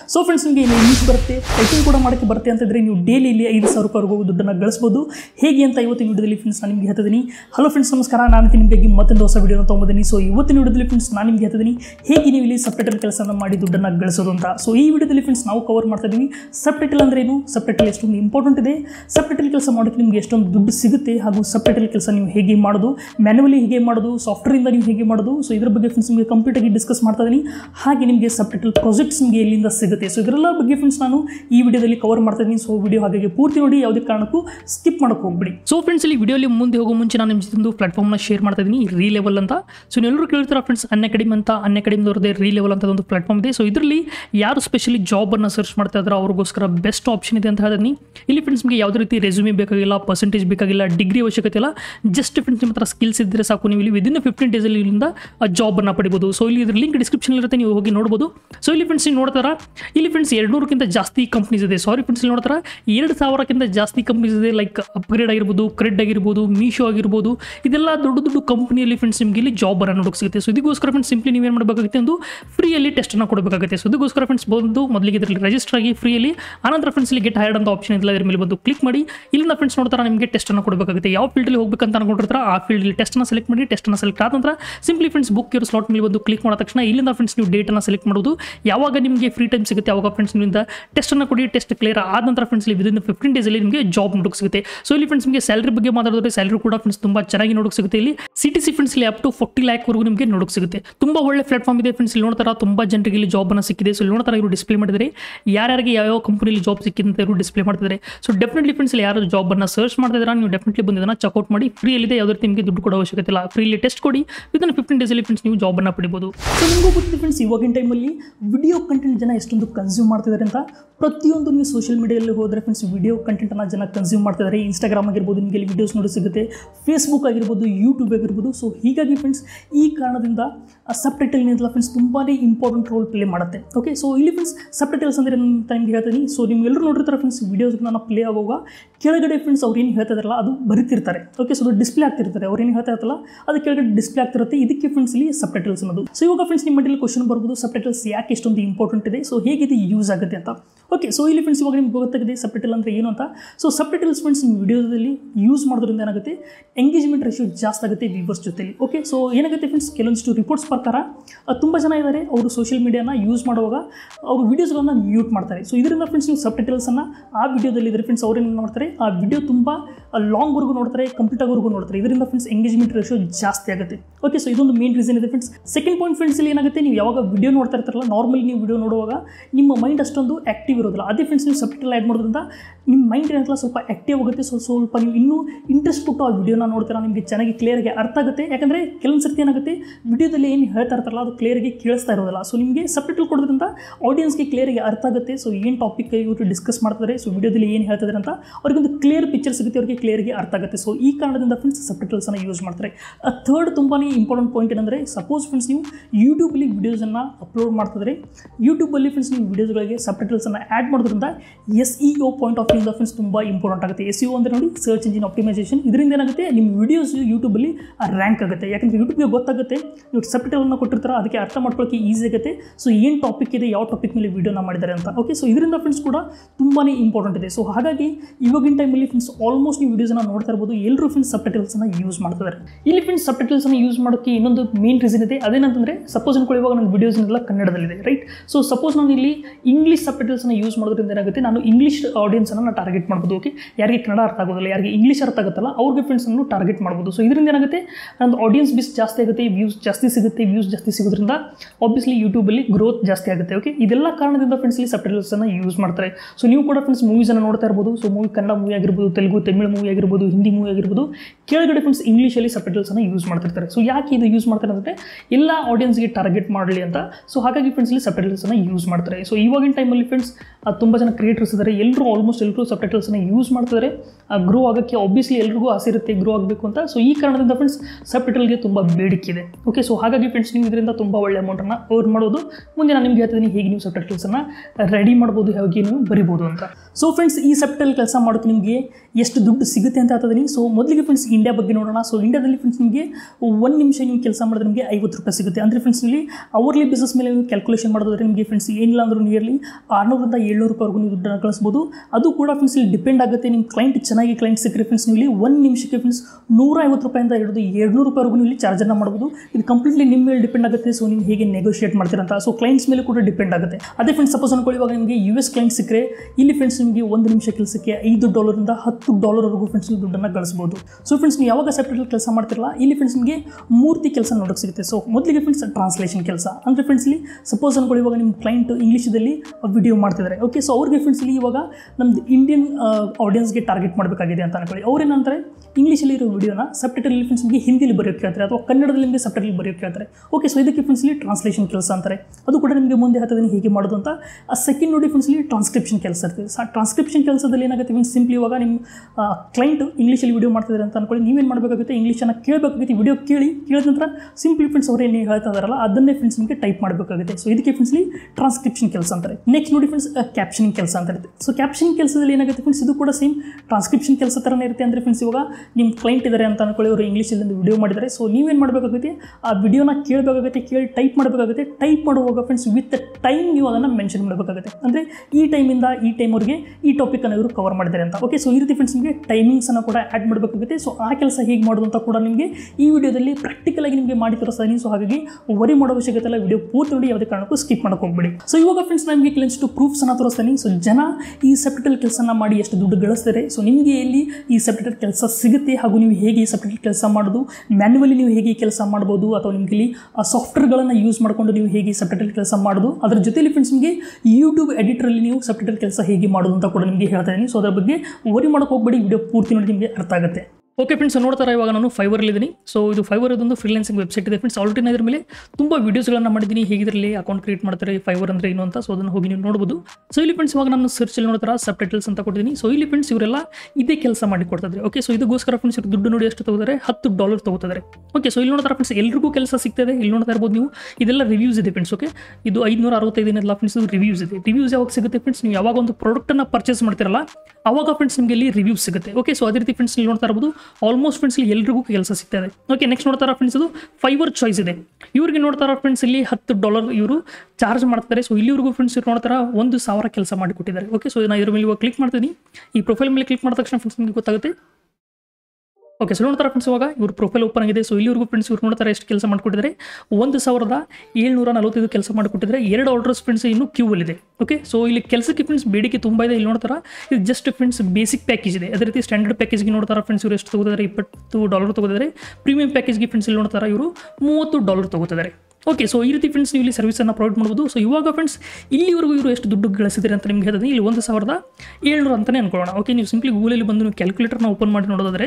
So friends ನಿಮಗೆ English ಬರುತ್ತೆ typing ಕೂಡ ಮಾಡೋಕ್ಕೆ ಬರುತ್ತೆ ಅಂತಂದರೆ ನೀವು ಡೈಲಿಯಲ್ಲಿ ಐದು ಸಾವಿರ ರೂಪಾಯಿವರೆಗೂ ದುಡ್ಡನ್ನು ಗಳಿಸ್ಬೋದು ಹೇಗೆ ಅಂತ ಇವತ್ತಿನ ವಿಡಿಯೋದಲ್ಲಿ ಫ್ರೆಂಡ್ಸ್ ನಾನು ನಿಮಗೆ ಹೇಳ್ತಿದ್ದೀನಿ ಹಲೋ ಫ್ರೆಂಡ್ಸ್ ನಮಸ್ಕಾರ ನಾನು ನಿಮಗೆ ಮತ್ತೊಂದು ಹೊಸ ವಿಡಿಯೋನ ತೊಗೊಂಡಿದ್ದೀನಿ ಸೊ ಇವತ್ತಿನ ವಿಡಿಯೋದಲ್ಲಿ ಫ್ರೆಂಡ್ಸ್ ನಾನು ನಿಮಗೆ ಹೇಳ್ತಿದ್ದೀನಿ ಹೇಗೆ ನೀವು ಇಲ್ಲಿ ಸಬ್ಟೈಟಲ್ ಕೆಲಸನ ಮಾಡಿ ದುಡ್ಡನ್ನು ಗಳಿಸೋದು ಅಂತ ಸೊ ಈ ವಿಡಿಯೋದಲ್ಲಿ ಫ್ರೆಂಡ್ಸ್ ನಾವು ಕವರ್ ಮಾಡ್ತಾ ಇದ್ದೀವಿ ಸಬ್ಟೈಟಲ್ ಅಂದ್ರೆ ಏನು ಸಬ್ಟೈಟಲ್ ಎಷ್ಟೊಂದು ಇಂಪಾರ್ಟೆಂಟ್ ಇದೆ ಸಬ್ಟೈಟಲ್ ಕೆಲಸ ಮಾಡೋಕ್ಕೆ ನಿಮಗೆ ಎಷ್ಟೊಂದು ದುಡ್ಡು ಸಿಗುತ್ತೆ ಹಾಗೂ ಸಬ್ಟೈಟಲ್ ಕೆಲಸ ನೀವು ಹೇಗೆ ಮಾಡೋದು ಮ್ಯಾನುವಲಿ ಹೇಗೆ ಮಾಡೋದು ಸಾಫ್ಟ್ವೇರಿಂದ ನೀವು ಹೇಗೆ ಮಾಡೋದು ಸೊ ಇದ್ರ ಬಗ್ಗೆ ಫ್ರೆಂಡ್ಸ್ ನಿಮಗೆ ಕಂಪ್ಲೀಟ್ ಆಗಿ ಡಿಸ್ಕಸ್ ಮಾಡ್ತಾ ಇದ್ದೀನಿ ಹಾಗೆ ನಿಮಗೆ ಸಬ್ಟೈಟಲ್ ಪ್ರಾಜೆಕ್ಟ್ಸ್ ನಿಮಗೆ ಎಲ್ಲಿಂದ ಸಿಗುತ್ತೆ ಸೊ ಇದರೆಲ್ಲ ಬಗ್ಗೆ ಫ್ರೆಂಡ್ಸ್ ನಾನು ಈ ವಿಡಿಯೋದಲ್ಲಿ ಕವರ್ ಮಾಡ್ತಾ ಇದ್ದೀನಿ ಸೊ ವಿಡಿಯೋ ಹಾಗಾಗಿ ಪೂರ್ತಿ ನೋಡಿ ಯಾವುದೇ ಕಾರಣಕ್ಕೂ ಸ್ಕಿಪ್ ಮಾಡೋಕೆ ಹೋಗ್ಬಿಡಿ ಸೊ ಫ್ರೆಂಡ್ಸ್ ಇಲ್ಲಿ ವಿಡಿಯೋಲಿ ಮುಂದೆ ಹೋಗೋ ಮುಂಚೆ ನಾನು ನಿಮ್ಮ ಜೊತೆ ಒಂದು ಪ್ಲಾಟ್ಫಾರ್ಮ್ನ ಶೇರ್ ಮಾಡ್ತಾ ಇದ್ದೀನಿ ರೀ ಲೆವೆಲ್ ಅಂತ ಸೊ ನೀವೆಲ್ಲರೂ ಕೇಳ್ತೀರಾ ಫ್ರೆಂಡ್ಸ್ ಅನ್ ಅಕಾಡೆಮಿ ಅಂತ ಅನ್ ಅಕಾಡೆಮಿದವ್ರದ್ದೇ ರೀ ಲೆವೆಲ್ ಅಂತ ಒಂದು ಪ್ಲಾಟ್ಫಾರ್ಮ್ ಇದೆ ಸೊ ಇದರಲ್ಲಿ ಯಾರು ಸ್ಪೆಷಲಿ ಜಾಬನ್ನು ಸರ್ಚ್ ಮಾಡ್ತಾ ಇದ್ದಾರೆ ಅವ್ರಿಗೋಸ್ಕರ ಬೆಸ್ಟ್ ಆಪ್ಷನ್ ಇದೆ ಅಂತ ಹೇಳ್ತೀನಿ ಇಲ್ಲಿ ಫ್ರೆಂಡ್ಸ್ ನಿಮಗೆ ಯಾವುದೇ ರೀತಿ ರೆಸ್ಯೂಮಿ ಬೇಕಾಗಿಲ್ಲ ಪರ್ಸೆಂಟೇಜ್ ಬೇಕಾಗಿಲ್ಲ ಡಿಗ್ರಿ ಅವಶ್ಯಕತೆ ಇಲ್ಲ ಜಸ್ಟ್ ಫ್ರೆಂಡ್ಸ್ ನಿಮ್ಮ ಹತ್ರ ಸ್ಕಿಲ್ಸ್ ಇದ್ದರೆ ಸಾಕು ನೀವು ಇಲ್ಲಿ ವಿದಿನ್ ಫಿಫ್ಟೀನ್ ಡೇಸಲ್ಲಿ ಇಲ್ಲಿಂದ ಜಾಬನ್ನು ಪಡಿಬೋದು ಸೊ ಇಲ್ಲಿ ಇದ್ರ ಲಿಂಕ್ ಡಿಸ್ಕ್ರಿಪ್ಷನ್ ಇರುತ್ತೆ ನೀವು ಹೋಗಿ ನೋಡ್ಬೋದು ಸೊ ಇಲ್ಲಿ ಫ್ರೆಂಡ್ಸ್ ನೀವು ನೋಡ್ತಾರ ಇಲ್ಲಿ ಫ್ರೆಂಡ್ಸ್ ಎರಡುನೂರಕ್ಕಿಂತ ಜಾಸ್ತಿ ಕಂಪ್ನೀಸ್ ಇದೆ ಸಾರಿ ಫ್ರೆಂಡ್ಸ್ ಇಲ್ಲಿ ನೋಡ್ತಾರ ಎರಡು ಸಾವಿರಕ್ಕಿಂತ ಜಾಸ್ತಿ ಕಂಪ್ನೀಸ್ ಇದೆ ಲೈಕ್ ಅಪ್ಗ್ರೇಡ್ ಆಗಿರ್ಬೋದು ಕ್ರೆಡ್ ಆಗಿರ್ಬೋದು ಮೀಶೋ ಆಗಿರ್ಬೋದು ಇದೆಲ್ಲ ದೊಡ್ಡ ದೊಡ್ಡ ಕಂಪ್ನಿಯಲ್ಲಿ ಫ್ರೆಂಡ್ಸ್ ನಿಮಗೆ ಇಲ್ಲಿ ಜಾಬನ್ನು ನೋಡೋಕೆ ಸಿಗುತ್ತೆ ಸೊ ಇದಕ್ಕೋಸ್ಕರ ಫ್ರೆಂಡ್ಸ್ ಸಿಂಪ್ಲಿ ನೀವೇನು ಮಾಡಬೇಕಾಗುತ್ತೆ ಒಂದು ಫ್ರೀಯಲ್ಲಿ ಟೆಸ್ಟನ್ನು ಕೊಡಬೇಕಾಗುತ್ತೆ ಸೊ ಇದಕ್ಕೋಸ್ಕರ ಫ್ರೆಂಡ್ಸ್ ಬಂದು ಮೊದಲಿಗೆ ಇದರಲ್ಲಿ ರಿಜಿಸ್ಟರ್ ಆಗಿ ಫ್ರೀಯಲ್ಲಿ ಆನಂತರ ಫ್ರೆಂಡ್ಸ್ ಇಲ್ಲಿ ಗೆಟ್ ಹೈರ್ಡ್ ಅಂತ ಆಪ್ಷನ್ ಇಲ್ಲ ಇದ್ರ ಮೇಲೆ ಬಂದು ಕ್ಲಿಕ್ ಮಾಡಿ ಇಲ್ಲಿಂದ ಫ್ರೆಂಡ್ಸ್ ನೋಡ್ತಾರ ನಿಮಗೆ ಟೆಸ್ಟನ್ನು ಕೊಡಬೇಕಾಗುತ್ತೆ ಯಾವ ಫೀಲ್ಡಲ್ಲಿ ಹೋಗ್ಬೇಕಂತ ಅನ್ಕೊಂಡಿರ್ತಾರೆ ಆ ಫೀಲ್ಡಲ್ಲಿ ಟೆಸ್ಟನ್ನು ಸೆಲೆಕ್ಟ್ ಮಾಡಿ ಟೆಸ್ಟನ್ನು ಸೆಲೆಕ್ಟ್ ಆದ ನಂತರ ಸಿಂಪ್ಲಿ ಫ್ರೆಂಡ್ಸ್ ಬುಕ್ ಇರೋ ಸ್ಲಾಟ್ ಮೇಲೆ ಬಂದು ಕ್ಲಿಕ್ ಮಾಡಿದ ತಕ್ಷಣ ಇಲ್ಲಿಂದ ಫ್ರೆಂಡ್ಸ್ ನೀವು ಡೇಟನ್ನು ಸೆಲೆಕ್ಟ್ ಮಾಡೋದು ಯಾವಾಗ ನಿಮಗೆ ಫ್ರೀ ಟೈಮ್ ಸಿಗುತ್ತೆ ಯಾವಾಗ ಫ್ರೆಂಡ್ಸ್ ನಿಮ್ಮಿಂದ ಟೆಸ್ಟನ್ನು ಕೊಡಿ ಟೆಸ್ಟ್ ಕ್ಲಿಯರ್ ಆದ ನಂತರ ಫ್ರೆಂಡ್ಸ್ ಇಲ್ಲಿ ವಿದಿನ್ ಫಿಫ್ಟೀನ್ ಡೇಸಲ್ಲಿ ನಿಮಗೆ ಜಾಬ್ ನೋಡೋಕೆ ಸಿಗುತ್ತೆ ಸೊ ಇಲ್ಲಿ ಫ್ರೆಂಡ್ಸ್ ನಿಮಗೆ ಸ್ಯಾಲರಿ ಬಗ್ಗೆ ಮಾತಾಡಿದ್ರೆ ಸ್ಯಾಲರಿ ಕೂಡ ಫ್ರೆಂಡ್ಸ್ ತುಂಬ ಚೆನ್ನಾಗಿ ನೋಡೋಕೆ ಸಿಗುತ್ತೆ ಇಲ್ಲಿ ಸಿ ಟಿ ಸಿ ಫ್ರೆಂಡ್ಸ್ ಇಲ್ಲಿ ಅಪ್ ಟು ಫೋರ್ಟಿ ಲ್ಯಾಕ್ವರೆಗೂ ನಿಮಗೆ ನೋಡೋಕೆ ಸಿಗುತ್ತೆ ತುಂಬ ಒಳ್ಳೆ ಪ್ಲಾಟ್ಫಾರ್ಮ್ ಇದೆ ಫ್ರೆಂಡ್ಸ್ ಇಲ್ಲಿ ನೋಡ್ತಾರ ತುಂಬ ಜನರಿಗೆ ಇಲ್ಲಿ ಜಾಬನ್ನು ಸಿಕ್ಕಿದೆ ಸೊ ಇಲ್ಲಿ ನೋಡ್ತಾರ ಇವರು ಡಿಸ್ಪ್ಲೇ ಮಾಡಿದರೆ ಯಾರ್ಯಾರಿಗೆ ಯಾವ ಕಂಪನಿಯಲ್ಲಿ ಜಾಬ್ ಸಿಕ್ಕಿದೆ ಅಂತ ಇವರು ಡಿಸ್ಪ್ಲೇ ಮಾಡ್ತಿದ್ದಾರೆ ಸೊ ಡೆಫಿನೆಟ್ಲಿ ಫ್ರೆಂಡ್ಸ್ ಇಲ್ಲಿ ಯಾರು ಜಾಬನ್ನು ಸರ್ಚ್ ಮಾಡ್ತಿದ್ದೀರಾ ನೀವು ಡೆಫಿನೆಟ್ಲಿ ಬಂದಿದ್ದನ್ನು ಚೆಕ್ಔಟ್ ಮಾಡಿ ಫ್ರೀಯಲ್ಲಿದೆ ಯಾವುದೇ ರೀತಿ ನಿಮಗೆ ದುಡ್ಡು ಕೊಡೋ ಅವಶ್ಯಕತೆ ಇಲ್ಲ ಫ್ರೀಲಿ ಟೆಸ್ಟ್ ಕೊಡಿ ವಿದಿನ್ ಫಿಫ್ಟೀನ್ ಡೇಸಲ್ಲಿ ಫ್ರೆಂಡ್ಸ್ ನೀವು ಜಾಬನ್ನು ಪಡಿಬೋದು ಸೊ ನಿಮಗೂ ಗೊತ್ತಿದೆ ಫ್ರೆಂಡ್ಸ್ ಇವಾಗಿನ ಟೈಮಲ್ಲಿ ವಿಡಿಯೋ ಕಂಟೆಂಟ್ ಜನ ಎಷ್ಟೊಂದು ಕನ್ಸ್ಯೂಮ್ ಮಾಡ್ತಿದ್ದಾರೆ ಅಂತ ಪ್ರತಿಯೊಂದು ನೀವು ಸೋಷಿಯಲ್ ಮೀಡಿಯಲ್ಲಿ ಹೋದರೆ ಫ್ರೆಂಡ್ಸ್ ವಿಡಿಯೋ ಕಂಟೆಂಟನ್ನು ಜನ ಕನ್ಸ್ಯೂಮ್ ಮಾಡ್ತಿದ್ದಾರೆ ಇನ್ಸ್ಟಾಗ್ರಾಮ್ ಆಗಿರ್ಬೋದು ನಿಮಗೆ ಇಲ್ಲಿ ವೀಡಿಯೋಸ್ ನೋಡಿ ಸಿಗುತ್ತೆ ಫೇಸ್ಬುಕ್ ಆಗಿರ್ಬೋದು ಯೂಟ್ಯೂಬ್ ಆಗಿರ್ಬೋದು ಸೊ ಹೀಗಾಗಿ ಫ್ರೆಂಡ್ಸ್ ಈ ಕಾರಣದಿಂದ ಸಬ್ ಟೈಟಲ್ನಿಂದ ಫ್ರೆಂಡ್ಸ್ ತುಂಬಾ ಇಂಪಾರ್ಟೆಂಟ್ ರೋಲ್ ಪ್ಲೇ ಮಾಡುತ್ತೆ ಓಕೆ ಸೊ ಇಲ್ಲಿ ಫ್ರೆಂಡ್ಸ್ ಸಬ್ ಟೈಟಲ್ಸ್ ಅಂದರೆ ಅಂತ ನಿಮ್ಗೆ ಹೇಳ್ತೀನಿ ಸೊ ನಿಮ್ಗೆಲ್ಲರೂ ನೋಡಿರ್ತಾರೆ ಫ್ರೆಂಡ್ಸ್ ವೀಡಿಯೋಸ್ನ ಪ್ಲೇ ಆಗುವಾಗ ಕೆಳಗಡೆ ಫ್ರೆಂಡ್ಸ್ ಅವ್ರು ಏನು ಹೇಳ್ತಾ ಇದಾರಲ್ಲ ಅದು ಬರೀತಿರ್ತಾರೆ ಓಕೆ ಸೊ ಅದು ಡಿಸ್ಪ್ಲೇ ಆಗ್ತಿರ್ತಾರೆ ಅವ್ರು ಏನು ಹೇಳ್ತಾ ಇರ್ತಲ್ಲ ಅದು ಕೆಳಗಡೆ ಡಿಸ್ಪ್ಲೇ ಆಗ್ತಿರುತ್ತೆ ಇದಕ್ಕೆ ಫ್ರೆಂಡ್ಸ್ ಇಲ್ಲಿ ಸಬ್ ಟೈಟಲ್ಸ್ ಅನ್ನೋದು ಸೊ ಇವಾಗ ಫ್ರೆಂಡ್ಸ್ ನಿಮ್ಮ ಮಟ್ಟಿಗೆ ಕ್ವಶನ್ ಬರ್ಬೋದು ಸಬ್ ಟೈಟಲ್ಸ್ ಯಾಕೆ ಎಷ್ಟೊಂದು ಇಂಪಾರ್ಟೆಂಟ್ ಇದೆ ಸೊ ಹೇಗೆ ಇದು ಯೂಸ್ ಆಗುತ್ತೆ ಅಂತ ಓಕೆ ಸೊ ಇಲ್ಲಿ ಫ್ರೆಂಡ್ಸ್ ಇವಾಗ ನಿಮ್ಗೆ ಗೊತ್ತಾಗಿದೆ ಸಬ್ ಟೈಟಲ್ ಅಂದರೆ ಏನು ಅಂತ ಸೊ ಸಬ್ ಟೈಟಲ್ಸ್ ಫ್ರೆಂಡ್ಸ್ ನಿಮ್ಮ ವಿಡಿಯೋದಲ್ಲಿ ಯೂಸ್ ಮಾಡೋದ್ರಿಂದ ಏನಾಗುತ್ತೆ ಎಂಗೇಜ್ಮೆಂಟ್ ರೇಷಿಯೋ ಜಾಸ್ತಿ ಆಗುತ್ತೆ ವ್ಯೂವರ್ಸ್ ಜೊತೆಲಿ ಓಕೆ ಸೊ ಏನಾಗುತ್ತೆ ಫ್ರೆಂಡ್ಸ್ ಕೆಲವೊಂದಿಷ್ಟು ರಿಪೋರ್ಟ್ಸ್ ಪ್ರಕಾರ ತುಂಬ ಜನ ಇದ್ದಾರೆ ಅವರು ಸೋಷಿಯಲ್ ಮೀಡಿಯಾನ ಯೂಸ್ ಮಾಡುವಾಗ ಅವರು ವೀಡಿಯೋಸ್ಗಳನ್ನ ಮ್ಯೂಟ್ ಮಾಡ್ತಾರೆ ಸೊ ಇದರಿಂದ ಫ್ರೆಂಡ್ಸ್ ನೀವು ಸಬ್ ಟೈಟಲ್ಸನ್ನು ಆ ವಿಡಿಯೋದಲ್ಲಿ ಇದ್ರೆ ಫ್ರೆಂಡ್ಸ್ ಅವ್ರು ಏನು ಮಾಡ್ತಾರೆ ಆ ವಿಡಿಯೋ ತುಂಬ ಲಾಂಗ್ವರೆಗೂ ನೋಡ್ತಾರೆ ಕಂಪ್ಲೀಟ್ ಆಗೋವರೆಗೂ ನೋಡ್ತಾರೆ ಇದರಿಂದ ಫ್ರೆಂಡ್ಸ್ ಎಂಗೇಜ್ಮೆಂಟ್ ರೇಷಿಯೋ ಜಾಸ್ತಿ ಆಗುತ್ತೆ ಓಕೆ ಸೊ ಇದೊಂದು ಮೇನ್ ರೀಸನ್ ಇದೆ ಫ್ರೆಂಡ್ಸ್ ಸೆಕೆಂಡ್ ಪಾಯಿಂಟ್ ಫ್ರೆಂಡ್ಸ್ ಇಲ್ಲಿ ಏನಾಗುತ್ತೆ ನೀವು ಯಾವಾಗ ವಿಡಿಯೋ ನೋಡ್ತಾ ಇರ್ತಾರಲ್ಲ ನಾರ್ಮಲಿ ನೀವು ವಿಡಿಯೋ ನೋಡುವಾಗ ನಿಮ್ಮ ಮೈಂಡ್ ಅಷ್ಟೊಂದು ಆ್ಯಕ್ಟಿವ್ ಇರೋದಿಲ್ಲ ಅದೇ ಫ್ರೆಂಡ್ಸ್ ನೀವು ಸಬ್ಟೈಟಲ್ ಆ್ಯಡ್ ಮಾಡೋದ್ರಿಂದ ನಿಮ್ಮ ಮೈಂಡ್ ಏನಾಗಲ್ಲ ಸ್ವಲ್ಪ ಆ್ಯಕ್ಟಿವ್ ಆಗುತ್ತೆ ಸೊ ಸ್ವಲ್ಪ ನೀವು ಇನ್ನೂ ಇಂಟ್ರೆಸ್ಟ್ ಕೊಟ್ಟು ಆ ವಿಡಿಯೋನ ನೋಡ್ತೀರಾ ನಿಮಗೆ ಚೆನ್ನಾಗಿ ಕ್ಲಿಯರ್ಗೆ ಅರ್ಥ ಆಗುತ್ತೆ ಯಾಕಂದರೆ ಕೆಲವೊಂದು ಸರ್ತಿ ಏನಾಗುತ್ತೆ ವಿಡಿಯೋದಲ್ಲಿ ಏನು ಹೇಳ್ತಾ ಇರ್ತಾರಲ್ಲ ಅದು ಕ್ಲಿಯರ್ಗೆ ಕೇಳಿಸ್ತಾ ಇರೋದಿಲ್ಲ ಸೊ ನಿಮಗೆ ಸಬ್ಟೈಟಲ್ ಕೊಡೋದ್ರಿಂದ ಆಡಿಯನ್ಸ್ಗೆ ಕ್ಲಿಯರ್ಗೆ ಅರ್ಥ ಆಗುತ್ತೆ ಸೊ ಏನು ಟಾಪಿಕ್ ಇವರು ಡಿಸ್ಕಸ್ ಮಾಡ್ತಾರೆ ಸೊ ವಿಡಿಯೋದಲ್ಲಿ ಏನು ಹೇಳ್ತಿದ್ದಾರೆ ಅಂತ ಅವ್ರಿಗೊಂದು ಕ್ಲಿಯರ್ ಪಿಕ್ಚರ್ ಸಿಗುತ್ತೆ ಅವ್ರಿಗೆ ಕ್ಲಿಯರ್ಗೆ ಅರ್ಥ ಆಗುತ್ತೆ ಸೊ ಈ ಕಾರಣದಿಂದ ಫ್ರೆಂಡ್ಸ್ ಸಬ್ಟೈಟಲ್ಸನ್ನು ಯೂಸ್ ಮಾಡ್ತಾರೆ ಥರ್ಡ್ ತುಂಬಾ ಇಂಪಾರ್ಟೆಂಟ್ ಪಾಯಿಂಟ್ ಏನಂದರೆ ಸಪೋಸ್ ಫ್ರೆಂಡ್ಸ್ ನೀವು ಯೂಟ್ಯೂಬಲ್ಲಿ ವೀಡಿಯೋಸನ್ನು ಅಪ್ಲೋಡ್ ಮಾಡ್ತಿದ್ರೆ ಯೂಟ್ಯೂಬಲ್ಲಿ ಫ್ರೆಂಡ್ಸ್ ನೀವು ವೀಡಿಯೋಸ್ಗಳಿಗೆ ಸಬ್ಟೈಟಲ್ಸನ್ನು ಆ್ಯಡ್ ಮಾಡೋದ್ರಿಂದ S E O point of ವ್ಯೂಯಿಂದ ಫ್ರೆಂಡ್ಸ್ ತುಂಬ ಇಂಪಾರ್ಟೆಂಟ್ ಆಗುತ್ತೆ ಎಸ್ ಇ ಅಂದರೆ ನೋಡಿ ಸರ್ಚ್ ಇಂಜಿನ್ ಆಪ್ಟಿಮೈಸೇಷನ್ ಇದರಿಂದ ಏನಾಗುತ್ತೆ ನಿಮ್ಮ ವೀಡಿಯೋಸ್ ಯೂಟ್ಯೂಬಲ್ಲಿ ರ್ಯಾಂಕ್ ಆಗುತ್ತೆ ಯಾಕಂದರೆ ಯೂಟ್ಯೂಬ್ಗೆ ಗೊತ್ತಾಗುತ್ತೆ ನೀವು ಸಬ್ಟೈಟಲ್ನ ಕೊಟ್ಟಿರ್ತಾರೆ ಅದಕ್ಕೆ ಅರ್ಥ ಮಾಡ್ಕೊಳ್ಳೋಕ್ಕೆ ಈಸಿ ಆಗುತ್ತೆ ಸೊ ಏನು ಟಾಪಿಕ್ ಇದೆ ಯಾವ ಟಾಪಿಕ್ ಮೇಲೆ ವೀಡಿಯೋನ ಮಾಡಿದ್ದಾರೆ ಅಂತ ಓಕೆ ಸೊ ಇದರಿಂದ ಫ್ರೆಂಡ್ಸ್ ಕೂಡ ತುಂಬಾ ಇಂಪಾರ್ಟೆಂಟ್ ಇದೆ ಸೊ ಹಾಗಾಗಿ ಇವಾಗಿನ ಟೈಮಲ್ಲಿ ಫ್ರೆಂಡ್ಸ್ ಆಲ್ಮೋಸ್ಟ್ ನೀವು ವೀಡಿಯೋಸನ್ನು ನೋಡ್ತಾ ಇರ್ಬೋದು ಎಲ್ಲರೂ ಫ್ರೆಂಡ್ಸ್ ಸಬ್ಟೈಟಲ್ಸನ್ನು ಯೂಸ್ ಮಾಡ್ತಿದ್ದಾರೆ ಇಲ್ಲಿ ಫ್ರೆಂಡ್ಸ್ ಸಬ್ಟೈಟಲ್ಸನ್ನು ಯೂಸ್ ಮಾಡೋಕ್ಕೆ ಇನ್ನೊಂದು ಮೇನ್ ರೀಸನ್ ಇದೆ ಅದೇನಂತಂದರೆ ಸಪೋಸ್ ಅನ್ಕೊಳ್ಳಿ ಇವಾಗ ನನ್ನ ವೀಡಿಯೋಸ್ನೆಲ್ಲ ಕನ್ನಡದಲ್ಲಿದೆ ರೈಟ್ ಸೊ ಸಪೋಸ್ ನಾನು ಇಲ್ಲಿ ಇಂಗ್ಲೀಷ್ ಸಬ್ಟೈಟಲ್ಸನ್ನು ಯೂಸ್ ಮಾಡೋದ್ರಿಂದ ಏನಾಗುತ್ತೆ ನಾನು ಇಂಗ್ಲೀಷ್ ಆಡಿಯನ್ಸನ್ನು ನಾನು ಟಾರ್ಗೆಟ್ ಮಾಡ್ಬೋದು ಓಕೆ ಯಾರಿಗೆ ಕನ್ನಡ ಅರ್ಥ ಆಗೋದಿಲ್ಲ ಯಾರಿಗೆ ಇಂಗ್ಲೀಷ್ ಅರ್ಥ ಆಗುತ್ತಲ್ಲ ಅವ್ರಿಗೆ ಫ್ರೆಂಡ್ಸನ್ನು ಟಾರ್ಗೆಟ್ ಮಾಡ್ಬೋದು ಸೊ ಇದರಿಂದ ಏನಾಗುತ್ತೆ ನನ್ನ ಆಡಿಯನ್ಸ್ ಬಿಸ್ ಜಾಸ್ತಿ ಆಗುತ್ತೆ ವ್ಯೂಸ್ ಜಾಸ್ತಿ ಸಿಗುತ್ತೆ ವ್ಯೂಸ್ ಜಾಸ್ತಿ ಸಿಗೋದ್ರಿಂದ ಆಬ್ವಿಯಸ್ಲಿ ಯೂಟ್ಯೂಬಲ್ಲಿ ಗ್ರೋತ್ ಜಾಸ್ತಿ ಆಗುತ್ತೆ ಓಕೆ ಇದೆಲ್ಲ ಕಾರಣದಿಂದ ಫ್ರೆಂಡ್ಸ್ ಇಲ್ಲಿ ಸಬ್ಟೈಟಲ್ಸನ್ನು ಯೂಸ್ ಮಾಡ್ತಾರೆ ಸೊ ನೀವು ಕೂಡ ಫ್ರೆಂಡ್ಸ್ ಮೂವೀಸನ್ನು ನೋಡ್ತಾ ಇರ್ಬೋದು ಸೊ ಮೂವಿ ಕನ್ನಡ ಮೂವಿ ಆಗಿರ್ಬೋದು ತೆಲುಗು ತಮಿಳು ಮೂವಿ ಆಗಿರ್ಬೋದು ಹಿಂದಿ ಮೂವಿ ಆಗಿರ್ಬೋದು ಕೆಳಗಡೆ ಫ್ರೆಂಡ್ಸ್ ಇಂಗ್ಲೀಷಲ್ಲಿ ಸಬ್ಟೈಟಲ್ಸನ್ನು ಯೂಸ್ ಮಾಡ್ತಿರ್ತಾರೆ ಸೊ ಯಾಕೆ ಇದು ಯೂಸ್ ಮಾಡ್ತಾರೆ ಅಂದರೆ ಎಲ್ಲ ಆಡಿಯನ್ಸ್ಗೆ ಟಾರ್ಗೆಟ್ ಮಾಡಲಿ ಅಂತ ಸೊ ಹಾಗಾಗಿ ಫ್ರೆಂಡ್ಸ್ ಇಲ್ಲಿ ಸಬ್ಟೈಟಲ್ಸನ್ನು ಯೂಸ್ ಮಾಡ್ತಾರೆ ಸೊ ಇವಾಗಿನ ಟೈಮಲ್ಲಿ ಫ್ರೆಂಡ್ಸ್ ತುಂಬ ಜನ ಕ್ರಿಯೇಟರ್ಸ್ ಇದ್ದಾರೆ ಎಲ್ಲರೂ ಆಲ್ಮೋಸ್ಟ್ ಎಲ್ಲರೂ ಸಬ್ಟೈಟಲ್ಸನ್ನು ಯೂಸ್ ಮಾಡ್ತಾರೆ ಗ್ರೋ ಆಗೋಕ್ಕೆ ಆಬ್ವಿಯಸ್ಲಿ ಎಲ್ರಿಗೂ ಆಸೆ ಇರುತ್ತೆ ಗ್ರೋ ಆಗಬೇಕು ಅಂತ ಸೊ ಈ ಕಾರಣದಿಂದ ಫ್ರೆಂಡ್ಸ್ ಸಬ್ಟೈಟಲ್ಗೆ ತುಂಬ ಬೇಡಿಕೆ ಇದೆ ಓಕೆ ಸೊ ಹಾಗಾಗಿ ಫ್ರೆಂಡ್ಸ್ ನೀವು ಇದರಿಂದ ತುಂಬ ಒಳ್ಳೆ ಅಮೌಂಟನ್ನು ಅರ್ನ್ ಮಾಡೋದು ಮುಂದೆ ನಾನು ನಿಮ್ಗೆ ಹೇಳ್ತಿದ್ದೀನಿ ಹೇಗೆ ನೀವು ಸಬ್ಟೈಟಲ್ಸನ್ನು ರೆಡಿ ಮಾಡ್ಬೋದು ಹೇಗೆ ನೀವು ಬರಿಬೋದು ಅಂತ ಸೊ ಫ್ರೆಂಡ್ಸ್ ಈ ಸಬ್ಟೈಟಲ್ ಕೆಲಸ ಮಾಡೋಕ್ಕೆ ನಿಮಗೆ ಎಷ್ಟು ದುಡ್ಡು ಸಿಗುತ್ತೆ ಅಂತ ಹೇಳ್ತಿದ್ದೀನಿ ಸೊ ಮೊದಲಿಗೆ ಫ್ರೆಂಡ್ಸ್ ಇಂಡಿಯಾ ಬಗ್ಗೆ ನೋಡೋಣ ಸೊ ಇಂಡಿಯಾದಲ್ಲಿ ಫ್ರೆಂಡ್ಸ್ ನಿಮಗೆ ಒಂದು ನಿಮಿಷ ನೀವು ಕೆಲಸ ಮಾಡಿದ್ರೆ ನಿಮಗೆ ಐವತ್ತು ರೂಪಾಯಿ ಸಿಗುತ್ತೆ ಅಂದರೆ ಫ್ರೆಂಡ್ಸ್ ಇಲ್ಲಿ ಅವರ್ಲಿ ಬಿಸ್ನೆಸ್ ಮೇಲೆ ನೀವು ಕ್ಯಾಲ್ಕುಲೇಷನ್ ಮಾಡೋದಾದ್ರೆ ನಿಮಗೆ ಫ್ರೆಂಡ್ಸ್ ಏನು ಏನಿಲ್ಲ ಅಂದರೂ ನಿಯರ್ಲಿ ಆರುನೂರಿಂದ ಏಳ್ನೂರು ರೂಪಾಯಿವರೆಗೂ ನೀವು ದುಡ್ಡನ್ನು ಕಳಿಸ್ಬೋದು ಅದು ಕೂಡ ಫ್ರೆಂಡ್ಸ್ ಇಲ್ಲಿ ಡಿಪೆಂಡ್ ಆಗುತ್ತೆ ನಿಮ್ಮ ಕ್ಲೈಂಟ್ ಚೆನ್ನಾಗಿ ಕ್ಲೈಂಟ್ ಸಿಕ್ಕರೆ ಫ್ರೆಂಡ್ಸ್ ನೀವು ಇಲ್ಲಿ ಒಂದು ನಿಮಿಷಕ್ಕೆ ಫ್ರೆಂಡ್ಸ್ ನೂರ ಐವತ್ತು ರೂಪಾಯಿಂದ ಹಿಡಿದು ಏಳ್ನೂರು ರೂಪಾಯಿವರೆಗೂ ನೀವು ಇಲ್ಲಿ ಚಾರ್ಜನ್ನು ಮಾಡ್ಬೋದು ಇದು ಕಂಪ್ಲೀಟ್ಲಿ ನಿಮ್ಮ ಮೇಲೆ ಡಿಪೆಂಡ್ ಆಗುತ್ತೆ ಸೊ ನೀವು ಹೇಗೆ ನೆಗೋಷಿಯೇಟ್ ಮಾಡ್ತೀರಂತ ಸೊ ಕ್ಲೈಂಟ್ಸ್ ಮೇಲೆ ಕೂಡ ಡಿಪೆಂಡ್ ಆಗುತ್ತೆ ಅದೇ ಫ್ರೆಂಡ್ಸ್ ಸಪೋಸ್ ಅನ್ಕೊಳ್ಳಿ ಇವಾಗ ನಿಮಗೆ ಯು ಎಸ್ ಕ್ಲೈಂಟ್ ಸಿಕ್ಕರೆ ಇಲ್ಲಿ ಫ್ರೆಂಡ್ಸ್ ನಿಮಗೆ ಒಂದು ನಿಮಿಷ ಕೆಲಸಕ್ಕೆ ಐದು ಡಾಲರಿಂದ ಹತ್ತು ಡಾಲರ್ವರೆಗೂ ಫ್ರೆಂಡ್ಸ್ ನೀವು ದುಡ್ಡನ್ನು ಗಳಿಸ್ಬೋದು ಸೊ ಫ್ರೆಂಡ್ಸ್ ನೀವು ಯಾವಾಗ ಸೆಪ್ರೇಟಲ್ಲಿ ಕೆಲಸ ಮಾಡ್ತಿರಲ್ಲ ಇಲ್ಲಿ ಫ್ರೆಂಡ್ಸ್ ನಿಮಗೆ ಮೂರ್ತಿ ಕೆಲಸ ನೋಡೋಕೆ ಸಿಗುತ್ತೆ ಸೊ ಮೊದಲಿಗೆ ಫ್ರೆಂಡ್ಸ್ ಟ್ರಾನ್ಸ್ಲೇಷನ್ ಕೆಲಸ ಅಂದರೆ ಫ್ರೆಂಡ್ಸ್ ಇಲ್ಲಿ ಸಪೋಸ್ ಅನ್ಕೊಳ್ಳಿ ಇವಾಗ ನಿಮ್ಮ ಕ್ಲೈಂಟ್ ಇಂಗ್ಲೀಷದಲ್ಲಿ ವಿಡಿಯೋ ಮಾಡ್ತಿದ್ದಾರೆ ಓಕೆ ಸೊ ಅವ್ರಿಗೆ ಫ್ರೆಂಡ್ಸ್ ಇಲ್ಲಿ ಇವಾಗ ನಮ್ದು ಇಂಡಿಯನ್ ಆಡಿಯನ್ಸ್ಗೆ ಟಾರ್ಗೆಟ್ ಮಾಡಬೇಕಾಗಿದೆ ಅಂತ ಅನ್ಕೊಳ್ಳಿ ಅವ್ರೇನಂತಾರೆ ಇಂಗ್ಲೀಷಲ್ಲಿ ಇರೋ ವಿಡಿಯೋನ ಸಬ್ಟೈಟಲ್ ಫ್ರೆಂಡ್ಸ್ ನಿಮಗೆ ಹಿಂದಿಲಿ ಬರೆಯೋಕೆ ಹೇಳ್ತಾರೆ ಅಥವಾ ಕನ್ನಡದಲ್ಲಿ ನಿಮಗೆ ಸಬ್ಟೈಟಲ್ ಬರೆಯೋಕೆ ಹೇಳ್ತಾರೆ ಓಕೆ ಸೊ ಇದಕ್ಕೆ ಫ್ರೆಂಡ್ಸ್ ಇಲ್ಲಿ ಟ್ರಾನ್ಸ್ಲೇಷನ್ ಕೆಲಸ ಅಂತಾರೆ ಅದು ಕೂಡ ನಿಮಗೆ ಮುಂದೆ ಹತ್ತದನ್ನು ಹೇಗೆ ಮಾಡೋದು ಅಂತ ಆ ಸೆಕೆಂಡ್ ನೋಡಿ ಫ್ರೆಂಡ್ಸ್ ಇಲ್ಲಿ ಟ್ರಾನ್ಸ್ಕ್ರಿಪ್ಷನ್ ಕೆಲಸ ಇರ್ತದೆ ಸೊ ಟ್ರಾನ್ಸ್ಕ್ರಿಪ್ಷನ್ ಕೆಲಸದಲ್ಲಿ ಏನಾಗುತ್ತೆ ಫ್ರೆಂಡ್ಸ್ ಸಿಂಪ್ಲಿ ಇವಾಗ ನಿಮ್ಮ ಕ್ಲೈಂಟ್ ಇಂಗ್ಲೀಷಲ್ಲಿ ವಿಡಿಯೋ ಮಾಡ್ತಿದ್ದಾರೆ ಅಂತ ಅನ್ಕೊಳ್ಳಿ ನೀವೇನು ಮಾಡಬೇಕಾಗುತ್ತೆ ಇಂಗ್ಲೀಷನ್ನು ಕೇಳಬೇಕಾಗುತ್ತೆ ವಿಡಿಯೋ ಕೇಳಿ ಕೇಳಿದ ನಂತರ ಸಿಂಪ್ಲಿ ಫ್ರೆಂಡ್ಸ್ ಅವ್ರು ಏನು ಹೇಳ್ತಾ ಇದಾರಲ್ಲ ಅದನ್ನೇ ಫ್ರೆಂಡ್ಸ್ ನಿಮಗೆ ಟೈಪ್ ಮಾಡಬೇಕಾಗುತ್ತೆ ಸೊ ಇದಕ್ಕೆ ಫ್ರೆಂಡ್ಸ್ ಇಲ್ಲಿ ಟ್ರಾನ್ಸ್ಕ್ರಿಪ್ಷನ್ ಕೆಲಸ ಅಂತಾರೆ ನೆಕ್ಸ್ಟ್ ನೋಡಿ ಫ್ರೆಂಡ್ಸ್ ಕ್ಯಾಪ್ಷನಿಂಗ್ ಕೆಲಸ ಅಂತ ಇರುತ್ತೆ ಸೊ ಕ್ಯಾಪ್ಷನಿಂಗ್ ಕೆಲಸದಲ್ಲಿ ಏನಾಗುತ್ತೆ ಫ್ರೆಂಡ್ಸ್ ಇದು ಕೂಡ ಸೇಮ್ ಟ್ರಾನ್ಸ್ಕ್ರಿಪ್ಷನ್ ಕೆಲಸ ಥರನೇ ಇರುತ್ತೆ ಅಂದರೆ ಫ್ರೆಂಡ್ಸ್ ಇವಾಗ ನಿಮ್ಮ ಕ್ಲೈಂಟ್ ಇದ್ದಾರೆ ಅಂತ ಅನ್ಕೊಳ್ಳಿ ಅವರು ಇಂಗ್ಲೀಷಲ್ಲಿ ಒಂದು ವಿಡಿಯೋ ಮಾಡಿದ್ದಾರೆ ಸೊ ನೀವೇನು ಮಾಡಬೇಕಾಗುತ್ತೆ ಆ ವಿಡಿಯೋನ ಕೇಳಬೇಕಾಗುತ್ತೆ ಕೇಳಿ ಟೈಪ್ ಮಾಡಬೇಕಾಗುತ್ತೆ ಟೈಪ್ ಮಾಡುವಾಗ ಫ್ರೆಂಡ್ಸ್ ವಿತ್ ಟೈಮ್ ನೀವು ಅದನ್ನು ಮೆನ್ಷನ್ ಮಾಡಬೇಕಾಗುತ್ತೆ ಅಂದರೆ ಈ ಟೈಮಿಂದ ಈ ಟೈಮ್ವರೆಗೆ ಈ ಟಾಪಿಕನ್ನು ಇವರು ಕವರ್ ಮಾಡಿದ್ದಾರೆ ಅಂತ ಓಕೆ ಸೊ ಈ ರೀತಿ ಫ್ರೆಂಡ್ಸ್ ನಿಮಗೆ ಟೈಮಿಂಗ್ಸನ್ನು ಕೂಡ ಆ್ಯಡ್ ಮಾಡಬೇಕಾಗುತ್ತೆ ಸೊ ಆ ಕೆಲಸ ಹೇಗೆ ಮಾಡೋದು ಅಂತ ಕೂಡ ನಿಮಗೆ ಈ ವಿಡಿಯೋದಲ್ಲಿ ಪ್ರಾಕ್ಟಿಕಲ್ ಆಗಿ ನಿಮಗೆ ಮಾಡಿ ತೋರಿಸ್ತೀನಿ ಸೊ ಹಾಗಾಗಿ ವರಿ ಮಾಡೋ ಅವಶ್ಯಕತೆ ಇಲ್ಲ ವಿಡಿಯೋ ಪೂರ್ತಿ ನೋಡಿ ಯಾವುದೇ ಕಾರಣಕ್ಕೂ ಸ್ಕಿಪ್ ಮಾಡಕ್ಕೆ ಹೋಗ್ಬೇಡಿ ಸೊ ಇವಾಗ ಫ್ರೆಂಡ್ಸ್ ನಮಗೆ ಕೆಲವಷ್ಟು ಪ್ರೂಫ್ಸನ್ನು ತೋರಿಸ್ತೀನಿ ಸೊ ಜನ ಈ ಸೆಪ್ಟಲ್ ಕೆಲಸನ ಮಾಡಿ ಎಷ್ಟು ದುಡ್ಡು ಗಳಿಸ್ತಾರೆ ಸೊ ನಿಮಗೆ ಎಲ್ಲಿ ಈ ಸೆಪ್ಟಲ್ ಕೆಲಸ ಸಿಗುತ್ತೆ ಹಾಗೂ ನೀವು ಹೇಗೆ ಈ ಸೆಪ್ಟಲ್ ಕೆಲಸ ಮಾಡೋದು ಮ್ಯಾನ್ಯುವಲಿ ನೀವು ಹೇಗೆ ಕೆಲಸ ಮಾಡ್ಬೋದು ಅಥವಾ ನಿಮಗೆ ಇಲ್ಲಿ ಆ ಸಾಫ್ಟ್ವೇರ್ಗಳನ್ನು ಯೂಸ್ ಮಾಡಿಕೊಂಡು ನೀವು ಹೇಗೆ ಸಬ್ಟೈಟಲ್ ಕೆಲಸ ಮಾಡೋದು ಅದರ ಜೊತೆಲಿ ಫ್ರೆಂಡ್ಸ್ ನಿಮಗೆ ಯೂಟ್ಯೂಬ್ ಎಡಿಟರಲ್ಲಿ ನೀವು ಸಬ್ಟೈಟಲ್ ಕೆಲಸ ಹೇಗೆ ಮಾಡೋದು ಅಂತ ಕೂಡ ನಿಮಗೆ ಹೇಳ್ತಾ ಇದ್ದೀನಿ ಸೊ ಅದರ ಬಗ್ಗೆ ವರಿ ಮಾಡೋಕೆ ಹೋಗ್ಬೇಡಿ ವಿಡಿಯೋ ಪೂರ್ತಿ ನೋಡಿ ನಿಮಗೆ ಅರ್ಥ ಆಗುತ್ತೆ ಓಕೆ ಫ್ರೆಂಡ್ಸ್ ನೋಡ್ತಾರೆ ಇವಾಗ ನಾನು ಫೈವರಲ್ಲಿದ್ದೀನಿ ಸೊ ಇದು ಫೈವರ್ ಇದೊಂದು ಫ್ರೀಲೆನ್ಸಿಂಗ್ ವೆಬ್ಸೈಟ್ ಇದೆ ಫ್ರೆಂಡ್ಸ್ ಆಲ್ರೆಡಿ ನಾನು ಇದ್ರ ಮೇಲೆ ತುಂಬ ವೀಡಿಯೋಸ್ಗಳನ್ನು ಮಾಡಿದ್ದೀನಿ ಹೇಗಿದ್ರಲ್ಲಿ ಅಕೌಂಟ್ ಕ್ರಿಯೇಟ್ ಮಾಡ್ತಾರೆ ಫೈವರ್ ಅಂದರೆ ಏನು ಅಂತ ಸೊ ಅದನ್ನು ಹೋಗಿ ನೀವು ನೋಡ್ಬೋದು ಸೊ ಇಲ್ಲಿ ಫ್ರೆಂಡ್ಸ್ ಇವಾಗ ನಾನು ಸರ್ಚಲ್ಲಿ ನೋಡ್ತಾರೆ ಸಬ್ ಟೈಟಲ್ಸ್ ಅಂತ ಕೊಟ್ಟಿದ್ದೀನಿ ಸೊ ಇಲ್ಲಿ ಫ್ರೆಂಡ್ಸ್ ಇವರೆಲ್ಲ ಇದೇ ಕೆಲಸ ಮಾಡಿ ಕೊಡ್ತಿದ್ದಾರೆ ಓಕೆ ಸೊ ಇದಕ್ಕೋಸ್ಕರ ಫ್ರೆಂಡ್ಸ್ ಇವ್ರು ದುಡ್ಡು ನೋಡಿ ಎಷ್ಟು ತಗೋತಾರೆ ಹತ್ತು ಡಾಲರ್ ತಗೋತಾರೆ ಓಕೆ ಸೊ ಇಲ್ಲಿ ನೋಡ್ತಾರೆ ಫ್ರೆಂಡ್ಸ್ ಎಲ್ರಿಗೂ ಕೆಲಸ ಸಿಗ್ತದೆ ಇಲ್ಲಿ ನೋಡ್ತಾ ಇರ್ಬೋದು ನೀವು ಇದೆಲ್ಲ ರಿವ್ಯೂಸ್ ಇದೆ ಫ್ರೆಂಡ್ಸ್ ಓಕೆ ಇದು ಐದುನೂರ ಅರವತ್ತೈದು ಏನಿಲ್ಲ ಫ್ರೆಂಡ್ಸ್ ಇದು ರಿವ್ಯೂಸ್ ಇದೆ ರಿವ್ಯೂಸ್ ಯಾವಾಗ ಸಿಗುತ್ತೆ ಫ್ರೆಂಡ್ಸ್ ನೀವು ಯಾವಾಗ ಒಂದು ಪ್ರಾಡಕ್ಟನ್ನು ಪರ್ಚೇಸ್ ಮಾಡ್ತಿರಲ್ಲ ಅವಾಗ ಫ್ರೆಂಡ್ಸ್ ನಿಮಗೆ ಇಲ್ಲಿ ರಿವ್ಯೂಸ್ ಸಿಗುತ್ತೆ ಓಕೆ ಸೊ ಅದೇ ರೀತಿ ಫ್ರೆಂಡ್ಸ್ ಇಲ್ಲಿ ನೋಡ್ತಾ ಇರ್ಬೋದು ಆಲ್ಮೋಸ್ಟ್ ಫ್ರೆಂಡ್ಸ್ ಇಲ್ಲಿ ಎಲ್ರಿಗೂ ಕೆಲಸ ಸಿಗ್ತದೆ ಓಕೆ ನೆಕ್ಸ್ಟ್ ನೋಡ್ತಾರ ಫ್ರೆಂಡ್ಸ್ ಇದು ಫೈವರ್ ಚಾಯ್ಸ್ ಇದೆ ಇವ್ರಿಗೆ ನೋಡ್ತಾರ ಫ್ರೆಂಡ್ಸ್ ಇಲ್ಲಿ ಹತ್ತು ಡಾಲರ್ ಇವರು ಚಾರ್ಜ್ ಮಾಡ್ತಾರೆ ಸೊ ಇಲ್ಲಿವರೆಗೂ ಫ್ರೆಂಡ್ಸ್ ಇವ್ರು ನೋಡ್ತಾರ ಒಂದು ಸಾವಿರ ಕೆಲಸ ಮಾಡಿ ಕೊಟ್ಟಿದ್ದಾರೆ ಓಕೆ ಸೊ ನಾನು ಇದ್ರ ಮೇಲೆ ಇವಾಗ ಕ್ಲಿಕ್ ಮಾಡ್ತೀನಿ ಈ ಪ್ರೊಫೈಲ್ ಮೇಲೆ ಕ್ಲಿಕ್ ಮಾಡಿದ ತಕ್ಷಣ ಫ್ರೆಂಡ್ಸ್ ನಿಮಗೆ ಗೊತ್ತಾಗುತ್ತೆ ಓಕೆ ಸೊ ನೋಡ್ತಾರೆ ಫ್ರೆಂಡ್ಸ್ ಇವಾಗ ಇವ್ರ ಪ್ರೊಫೈಲ್ ಓಪನ್ ಆಗಿದೆ ಸೊ ಇಲ್ಲಿವರೆಗೂ ಫ್ರೆಂಡ್ಸ್ ಇವ್ರು ನೋಡ್ತಾರೆ ಎಷ್ಟು ಕೆಲಸ ಮಾಡಿಕೊಟ್ಟಿದ್ದಾರೆ ಒಂದು ಸಾವಿರದ ಏಳ್ನೂರ ನಲವತ್ತೈದು ಕೆಲಸ ಮಾಡಿಕೊಟ್ಟಿದ್ದಾರೆ ಎರಡು ಆರ್ಡರ್ಸ್ ಫ್ರೆಂಡ್ಸ್ ಇನ್ನು ಕ್ಯೂ ಇದೆ ಓಕೆ ಸೊ ಇಲ್ಲಿ ಕೆಲಸಕ್ಕೆ ಫ್ರೆಂಡ್ಸ್ ಬೇಡಿಕೆ ತುಂಬ ಇದೆ ಇಲ್ಲಿ ನೋಡ್ತಾರ ಇದು ಜಸ್ಟ್ ಫ್ರೆಂಡ್ಸ್ ಬೇಸಿಕ್ ಪ್ಯಾಕೇಜ್ ಇದೆ ಅದೇ ರೀತಿ ಸ್ಟ್ಯಾಂಡರ್ಡ್ ಪ್ಯಾಕೇಜ್ಗೆ ನೋಡ್ತಾರ ಫ್ರೆಂಡ್ಸ್ ಇವರು ಎಷ್ಟು ತಗೋತಾರೆ ಇಪ್ಪತ್ತು ಡಾಲರ್ ತಗೋತಾರೆ ಪ್ರೀಮಿಯಂ ಪ್ಯಾಕೇಜ್ಗೆ ಫ್ರೆಂಡ್ಸ್ ಇಲ್ಲಿ ನೋಡ್ತಾರ ಇವರು ಮೂವತ್ತು ಡಾಲರ್ ತಗೋತಿದ್ದಾರೆ ಓಕೆ ಸೊ ಈ ರೀತಿ ಫ್ರೆಂಡ್ಸ್ ನೀವು ಇಲ್ಲಿ ಸರ್ವಿಸನ್ನು ಪ್ರೊವೈಡ್ ಮಾಡ್ಬೋದು ಸೊ ಇವಾಗ ಫ್ರೆಂಡ್ಸ್ ಇಲ್ಲಿವರೆಗೂ ಇವರು ಎಷ್ಟು ದುಡ್ಡು ಗಳಿಸಿದ್ದಾರೆ ಅಂತ ನಿಮ್ಗೆ ಹೇಳ್ತೀನಿ ಇಲ್ಲಿ ಒಂದು ಸಾವಿರದ ಏಳ್ನೂರು ಅಂತಲೇ ಅನ್ಕೊಳ್ಳೋಣ ಓಕೆ ನೀವು ಸಿಂಪ್ಲಿ ಗೂಗಲಲ್ಲಿ ಬಂದು ನೀವು ಕ್ಯಾಲ್ಕುಲೇಟರ್ನ ಓಪನ್ ಮಾಡಿ ನೋಡೋದಾದ್ರೆ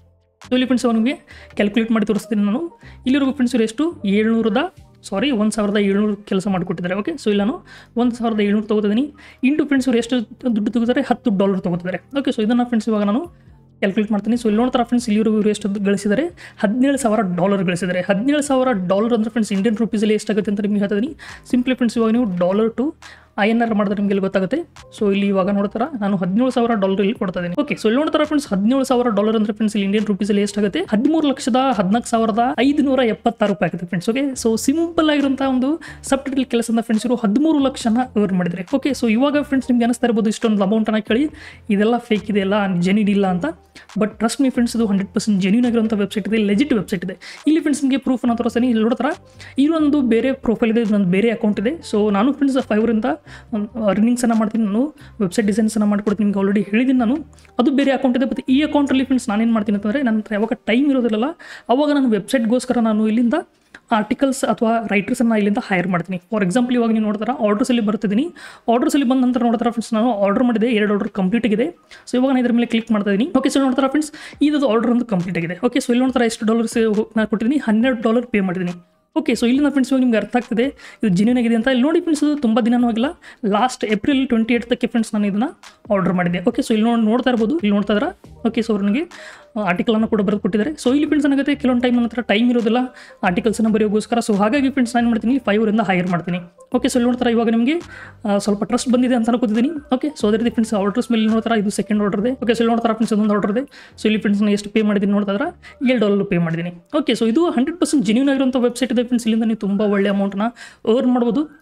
ಸೊ ಇಲ್ಲಿ ಫ್ರೆಂಡ್ಸ್ ಅವನಿಗೆ ಕ್ಯಾಲ್ಕುಲೇಟ್ ಮಾಡಿ ತೋರಿಸ್ತೀನಿ ನಾನು ಇಲ್ಲಿವರೆಗೂ ಫ್ರೆಂಡ್ಸ್ ಇವರು ಎಷ್ಟು ಏಳ್ನೂರದ ಸಾರಿ ಒಂದು ಸಾವಿರದ ಏಳ್ನೂರು ಕೆಲಸ ಮಾಡಿಕೊಟ್ಟಿದ್ದಾರೆ ಓಕೆ ಸೊ ಇಲ್ಲ ನಾನು ಒಂದು ಸಾವಿರದ ಏಳ್ನೂರು ತೊಗೋತಿದ್ದೀನಿ ಇಂಟು ಫ್ರೆಂಡ್ಸ್ ಇವರು ಎಷ್ಟು ದುಡ್ಡು ತಗೋತಾರೆ ಹತ್ತು ಡಾಲರ್ ತೊಗೋತಿದ್ದಾರೆ ಓಕೆ ಸೊ ಇದನ್ನು ಫ್ರೆಂಡ್ಸ್ ಇವಾಗ ನಾನು ಕ್ಯಾಲ್ಕುಲೇಟ್ ಮಾಡ್ತೀನಿ ಸೊ ಇಲ್ಲಿ ನೋಡ್ತಾರೆ ಫ್ರೆಂಡ್ಸ್ ಇಲ್ಲಿವರೆಗೂ ಇವರು ಎಷ್ಟು ಗಳಿಸಿದ್ದಾರೆ ಹದಿನೇಳು ಸಾವಿರ ಡಾಲರ್ ಗಳಿಸಿದ್ದಾರೆ ಹದಿನೇಳು ಸಾವಿರ ಡಾಲರ್ ಅಂದರೆ ಫ್ರೆಂಡ್ಸ್ ಇಂಡಿಯನ್ ರುಪೀಸಲ್ಲಿ ಎಷ್ಟಾಗುತ್ತೆ ಅಂತ ನಿಮಗೆ ಹೇಳ್ತೀನಿ ಸಿಂಪ್ಲಿ ಫ್ರೆಂಡ್ಸ್ ಇವಾಗ ನೀವು dollar to I N R ಮಾಡಿದ್ರೆ ನಿಮಗೆ ಗೊತ್ತಾಗುತ್ತೆ ಸೊ ಇಲ್ಲಿ ಇವಾಗ ನೋಡ್ತಾರ ನಾನು ಹದಿನೇಳು ಸಾವಿರ ಡಾಲರ್ ಇಲ್ಲಿ ಕೊಡ್ತಾ ಇದ್ದೀನಿ ಓಕೆ ಸೊ ಇಲ್ಲಿ ನೋಡ್ತಾರ ಫ್ರೆಂಡ್ಸ್ ಹದಿನೇಳು ಸಾವಿರ ಡಾಲರ್ ಅಂದ್ರೆ ಫ್ರೆಂಡ್ಸ್ ಇಲ್ಲಿ ಇಂಡಿಯನ್ ರುಪೀಸಲ್ಲಿ ಎಷ್ಟಾಗುತ್ತೆ ಹದಿಮೂರು ಲಕ್ಷದ ಹದಿನಾಲ್ಕು ಸಾವಿರದ ಐದುನೂರ ಎಪ್ಪತ್ತಾರು ರೂಪಾಯಿ ಆಗುತ್ತೆ ಫ್ರೆಂಡ್ಸ್ ಓಕೆ ಸೊ ಸಿಂಪಲ್ ಆಗಿರುವಂತಹ ಒಂದು ಸಬ್ ಟೈಟಲ್ ಕೆಲಸದ ಫ್ರೆಂಡ್ಸ್ ಇವರು ಹದಿಮೂರು ಲಕ್ಷನ ಅರ್ನ್ ಮಾಡಿದ್ದಾರೆ ಓಕೆ ಸೊ ಇವಾಗ ಫ್ರೆಂಡ್ಸ್ ನಿಮ್ಗೆ ಅನಿಸ್ತಾ ಇರ್ಬೋದು ಇಷ್ಟೊಂದು ಅಮೌಂಟನ್ನು ಕೇಳಿ ಇದೆಲ್ಲ ಫೇಕ್ ಇದೆ ಎಲ್ಲ ಜೆನ್ಯೂನ್ ಇಲ್ಲ ಅಂತ ಬಟ್ ಟ್ರಸ್ಟ್ ಮೀ ಫ್ರೆಂಡ್ಸ್ ಇದು ಹಂಡ್ರೆಡ್ ಪರ್ಸೆಂಟ್ ಜೆನ್ಯೂನ್ ಆಗಿರುವಂಥ ವೆಬ್ಸೈಟ್ ಇದೆ ಲೆಜಿಟ್ ವೆಬ್ಸೈಟ್ ಇದೆ ಇಲ್ಲಿ ಫ್ರೆಂಡ್ಸ್ ನಿಮಗೆ ಪ್ರೂಫ್ ಅನ್ನ ತೋರಿಸ್ತೀನಿ ಇಲ್ಲಿ ನೋಡ್ತಾರ ಇನ್ನೊಂದು ಬೇರೆ ಪ್ರೊಫೈಲ್ ಇದೆ ನನ್ನ ಬೇರೆ ಅಕೌಂಟ್ ಇದೆ ಸೊ ನಾನು ಫ್ರೆಂಡ್ಸ್ ಫೈವರಿಂದ ಅರ್ನಿಂಗ್ಸನ್ನು ಮಾಡ್ತೀನಿ ನಾನು ವೆಬ್ಸೈಟ್ ಡಿಸೈನ್ಸನ್ನು ಮಾಡ್ಕೊಡ್ತೀನಿ ನಿಮ್ಗೆ ಆಲ್ರೆಡಿ ಹೇಳಿದ್ದೀನಿ ನಾನು ಅದು ಬೇರೆ ಅಕೌಂಟ್ ಇದೆ ಮತ್ತು ಈ ಅಕೌಂಟಲ್ಲಿ ಫ್ರೆಂಡ್ಸ್ ನಾನೇನು ಮಾಡ್ತೀನಿ ಅಂತಂದರೆ ನನ್ನ ಹತ್ರ ಯಾವಾಗ ಟೈಮ್ ಇರೋದಿಲ್ಲ ಅವಾಗ ನಾನು ವೆಬ್ಸೈಟ್ಗೋಸ್ಕರ ನಾನು ಇಲ್ಲಿಂದ ಆರ್ಟಿಕಲ್ಸ್ ಅಥವಾ ರೈಟರ್ಸನ್ನು ಇಲ್ಲಿಂದ ಹೈರ್ ಮಾಡ್ತೀನಿ ಫಾರ್ ಎಕ್ಸಾಂಪಲ್ ಇವಾಗ ನೀವು ನೋಡ್ತಾರ ಆರ್ಡರ್ಸಲ್ಲಿ ಬರ್ತಿದ್ದೀನಿ ಆರ್ಡರ್ಸಲ್ಲಿ ಬಂದ ನಂತರ ನೋಡ್ತಾರ ಫ್ರೆಂಡ್ಸ್ ನಾನು ಆರ್ಡರ್ ಮಾಡಿದೆ ಎರಡು ಆರ್ಡರ್ ಕಂಪ್ಲೀಟ್ ಆಗಿದೆ ಸೊ ಇವಾಗ ನಾನು ಇದ್ರ ಮೇಲೆ ಕ್ಲಿಕ್ ಮಾಡ್ತಾ ಇದ್ದೀನಿ ಓಕೆ ಸೊ ನೋಡ್ತಾರ ಫ್ರೆಂಡ್ಸ್ ಇದು ಆರ್ಡರ್ ಒಂದು ಕಂಪ್ಲೀಟ್ ಆಗಿದೆ ಓಕೆ ಸೊ ಇಲ್ಲಿ ನೋಡ್ತಾರ ಎಷ್ಟು ಡಾಲರ್ಸ್ ನಾನು ಕೊಟ್ಟಿದ್ದೀನಿ ಹನ್ನೆರಡು ಡಾಲರ್ ಪೇ ಮಾಡಿದ್ದೀನಿ ಓಕೆ ಸೊ ಇಲ್ಲಿಂದ ಫ್ರೆಂಡ್ಸ್ ಇವಾಗ ನಿಮ್ಗೆ ಅರ್ಥ ಆಗ್ತಿದೆ ಇದು ಜೆನ್ಯೂನ್ ಆಗಿದೆ ಅಂತ ಇಲ್ಲಿ ನೋಡಿ ಫ್ರೆಂಡ್ಸ್ ಇದು ತುಂಬ ದಿನನೂ ಆಗಿಲ್ಲ ಲಾಸ್ಟ್ ಏಪ್ರಿಲ್ ಟ್ವೆಂಟಿ ಏಯ್ತಕ್ಕೆ ಫ್ರೆಂಡ್ಸ್ ನಾನು ಇದನ್ನು ಆರ್ಡರ್ ಮಾಡಿದ್ದೆ ಓಕೆ ಸೊ ಇಲ್ಲಿ ನೋಡಿ ನೋಡ್ತಾ ಇರ್ಬೋದು ಇಲ್ಲಿ ನೋಡ್ತಾ ಇದ್ದಾರೆ ಓಕೆ ಸೊ ಅವ್ರು ನನಗೆ ಆರ್ಟಿಕಲನ್ನು ಕೂಡ ಬರೆದು ಕೊಟ್ಟಿದ್ದಾರೆ ಸೊ ಇಲ್ಲಿ ಫ್ರೆಂಡ್ಸ್ ಏನಾಗುತ್ತೆ ಕೆಲವೊಂದು ಟೈಮ್ ನನ್ನ ಹತ್ರ ಟೈಮ್ ಇರೋದಿಲ್ಲ ಆರ್ಟಿಕಲ್ಸನ್ನು ಬರೆಯೋಗೋಸ್ಕರ ಸೊ ಹಾಗಾಗಿ ಫ್ರೆಂಡ್ಸ್ ನಾನು ಏನು ಮಾಡ್ತೀನಿ ಫೈವರಿಂದ ಹೈರ್ ಮಾಡ್ತೀನಿ ಓಕೆ ಸೊ ಇಲ್ಲಿ ನೋಡ್ತಾರೆ ಇವಾಗ ನಿಮಗೆ ಆ, ಸ್ವಲ್ಪ ಟ್ರಸ್ಟ್ ಬಂದಿದೆ ಅಂತ ಅನ್ಕೋತಿದ್ದೀನಿ ಓಕೆ ಸೊ ಅದೇ ರೀತಿ ಫ್ರೆಂಡ್ಸ್ ಆರ್ಡರ್ಸ್ ಮೇಲೆ ನೋಡ್ತಾರೆ ಇದು ಸೆಕೆಂಡ್ ಆರ್ಡರ್ ಇದೆ ಓಕೆ ಸೊ ಇಲ್ಲಿ ನೋಡ್ತಾರೆ ಫ್ರೆಂಡ್ಸ್ ಒಂದು ಆರ್ಡರ್ ಇದೆ ಸೊ ಇಲ್ಲಿ ಫ್ರೆಂಡ್ಸ್ ನಾನು ಎಷ್ಟು ಪೇ ಮಾಡಿದ್ದೀನಿ ನೋಡ್ತಾ ಇದ್ರೆ ಏಳು ಡಾಲರ್ ಪೇ ಮಾಡಿದ್ದೀನಿ ಓಕೆ ಸೊ ಇದು ಹಂಡ್ರೆಡ್ ಪರ್ಸೆಂಟ್ ಜೆನ್ಯೂನ್ ಆಗಿರುವಂಥ ವೆಬ್ಸೈಟ್ ಇದೆ ಫ್ರೆಂಡ್ಸ್ ಇಲ್ಲಿಂದ ನೀವು ತುಂಬ ಒಳ್ಳೆ ಅಮೌಂಟ್ನ ಅರ್ನ್ ಮಾಡ್ಬೋದು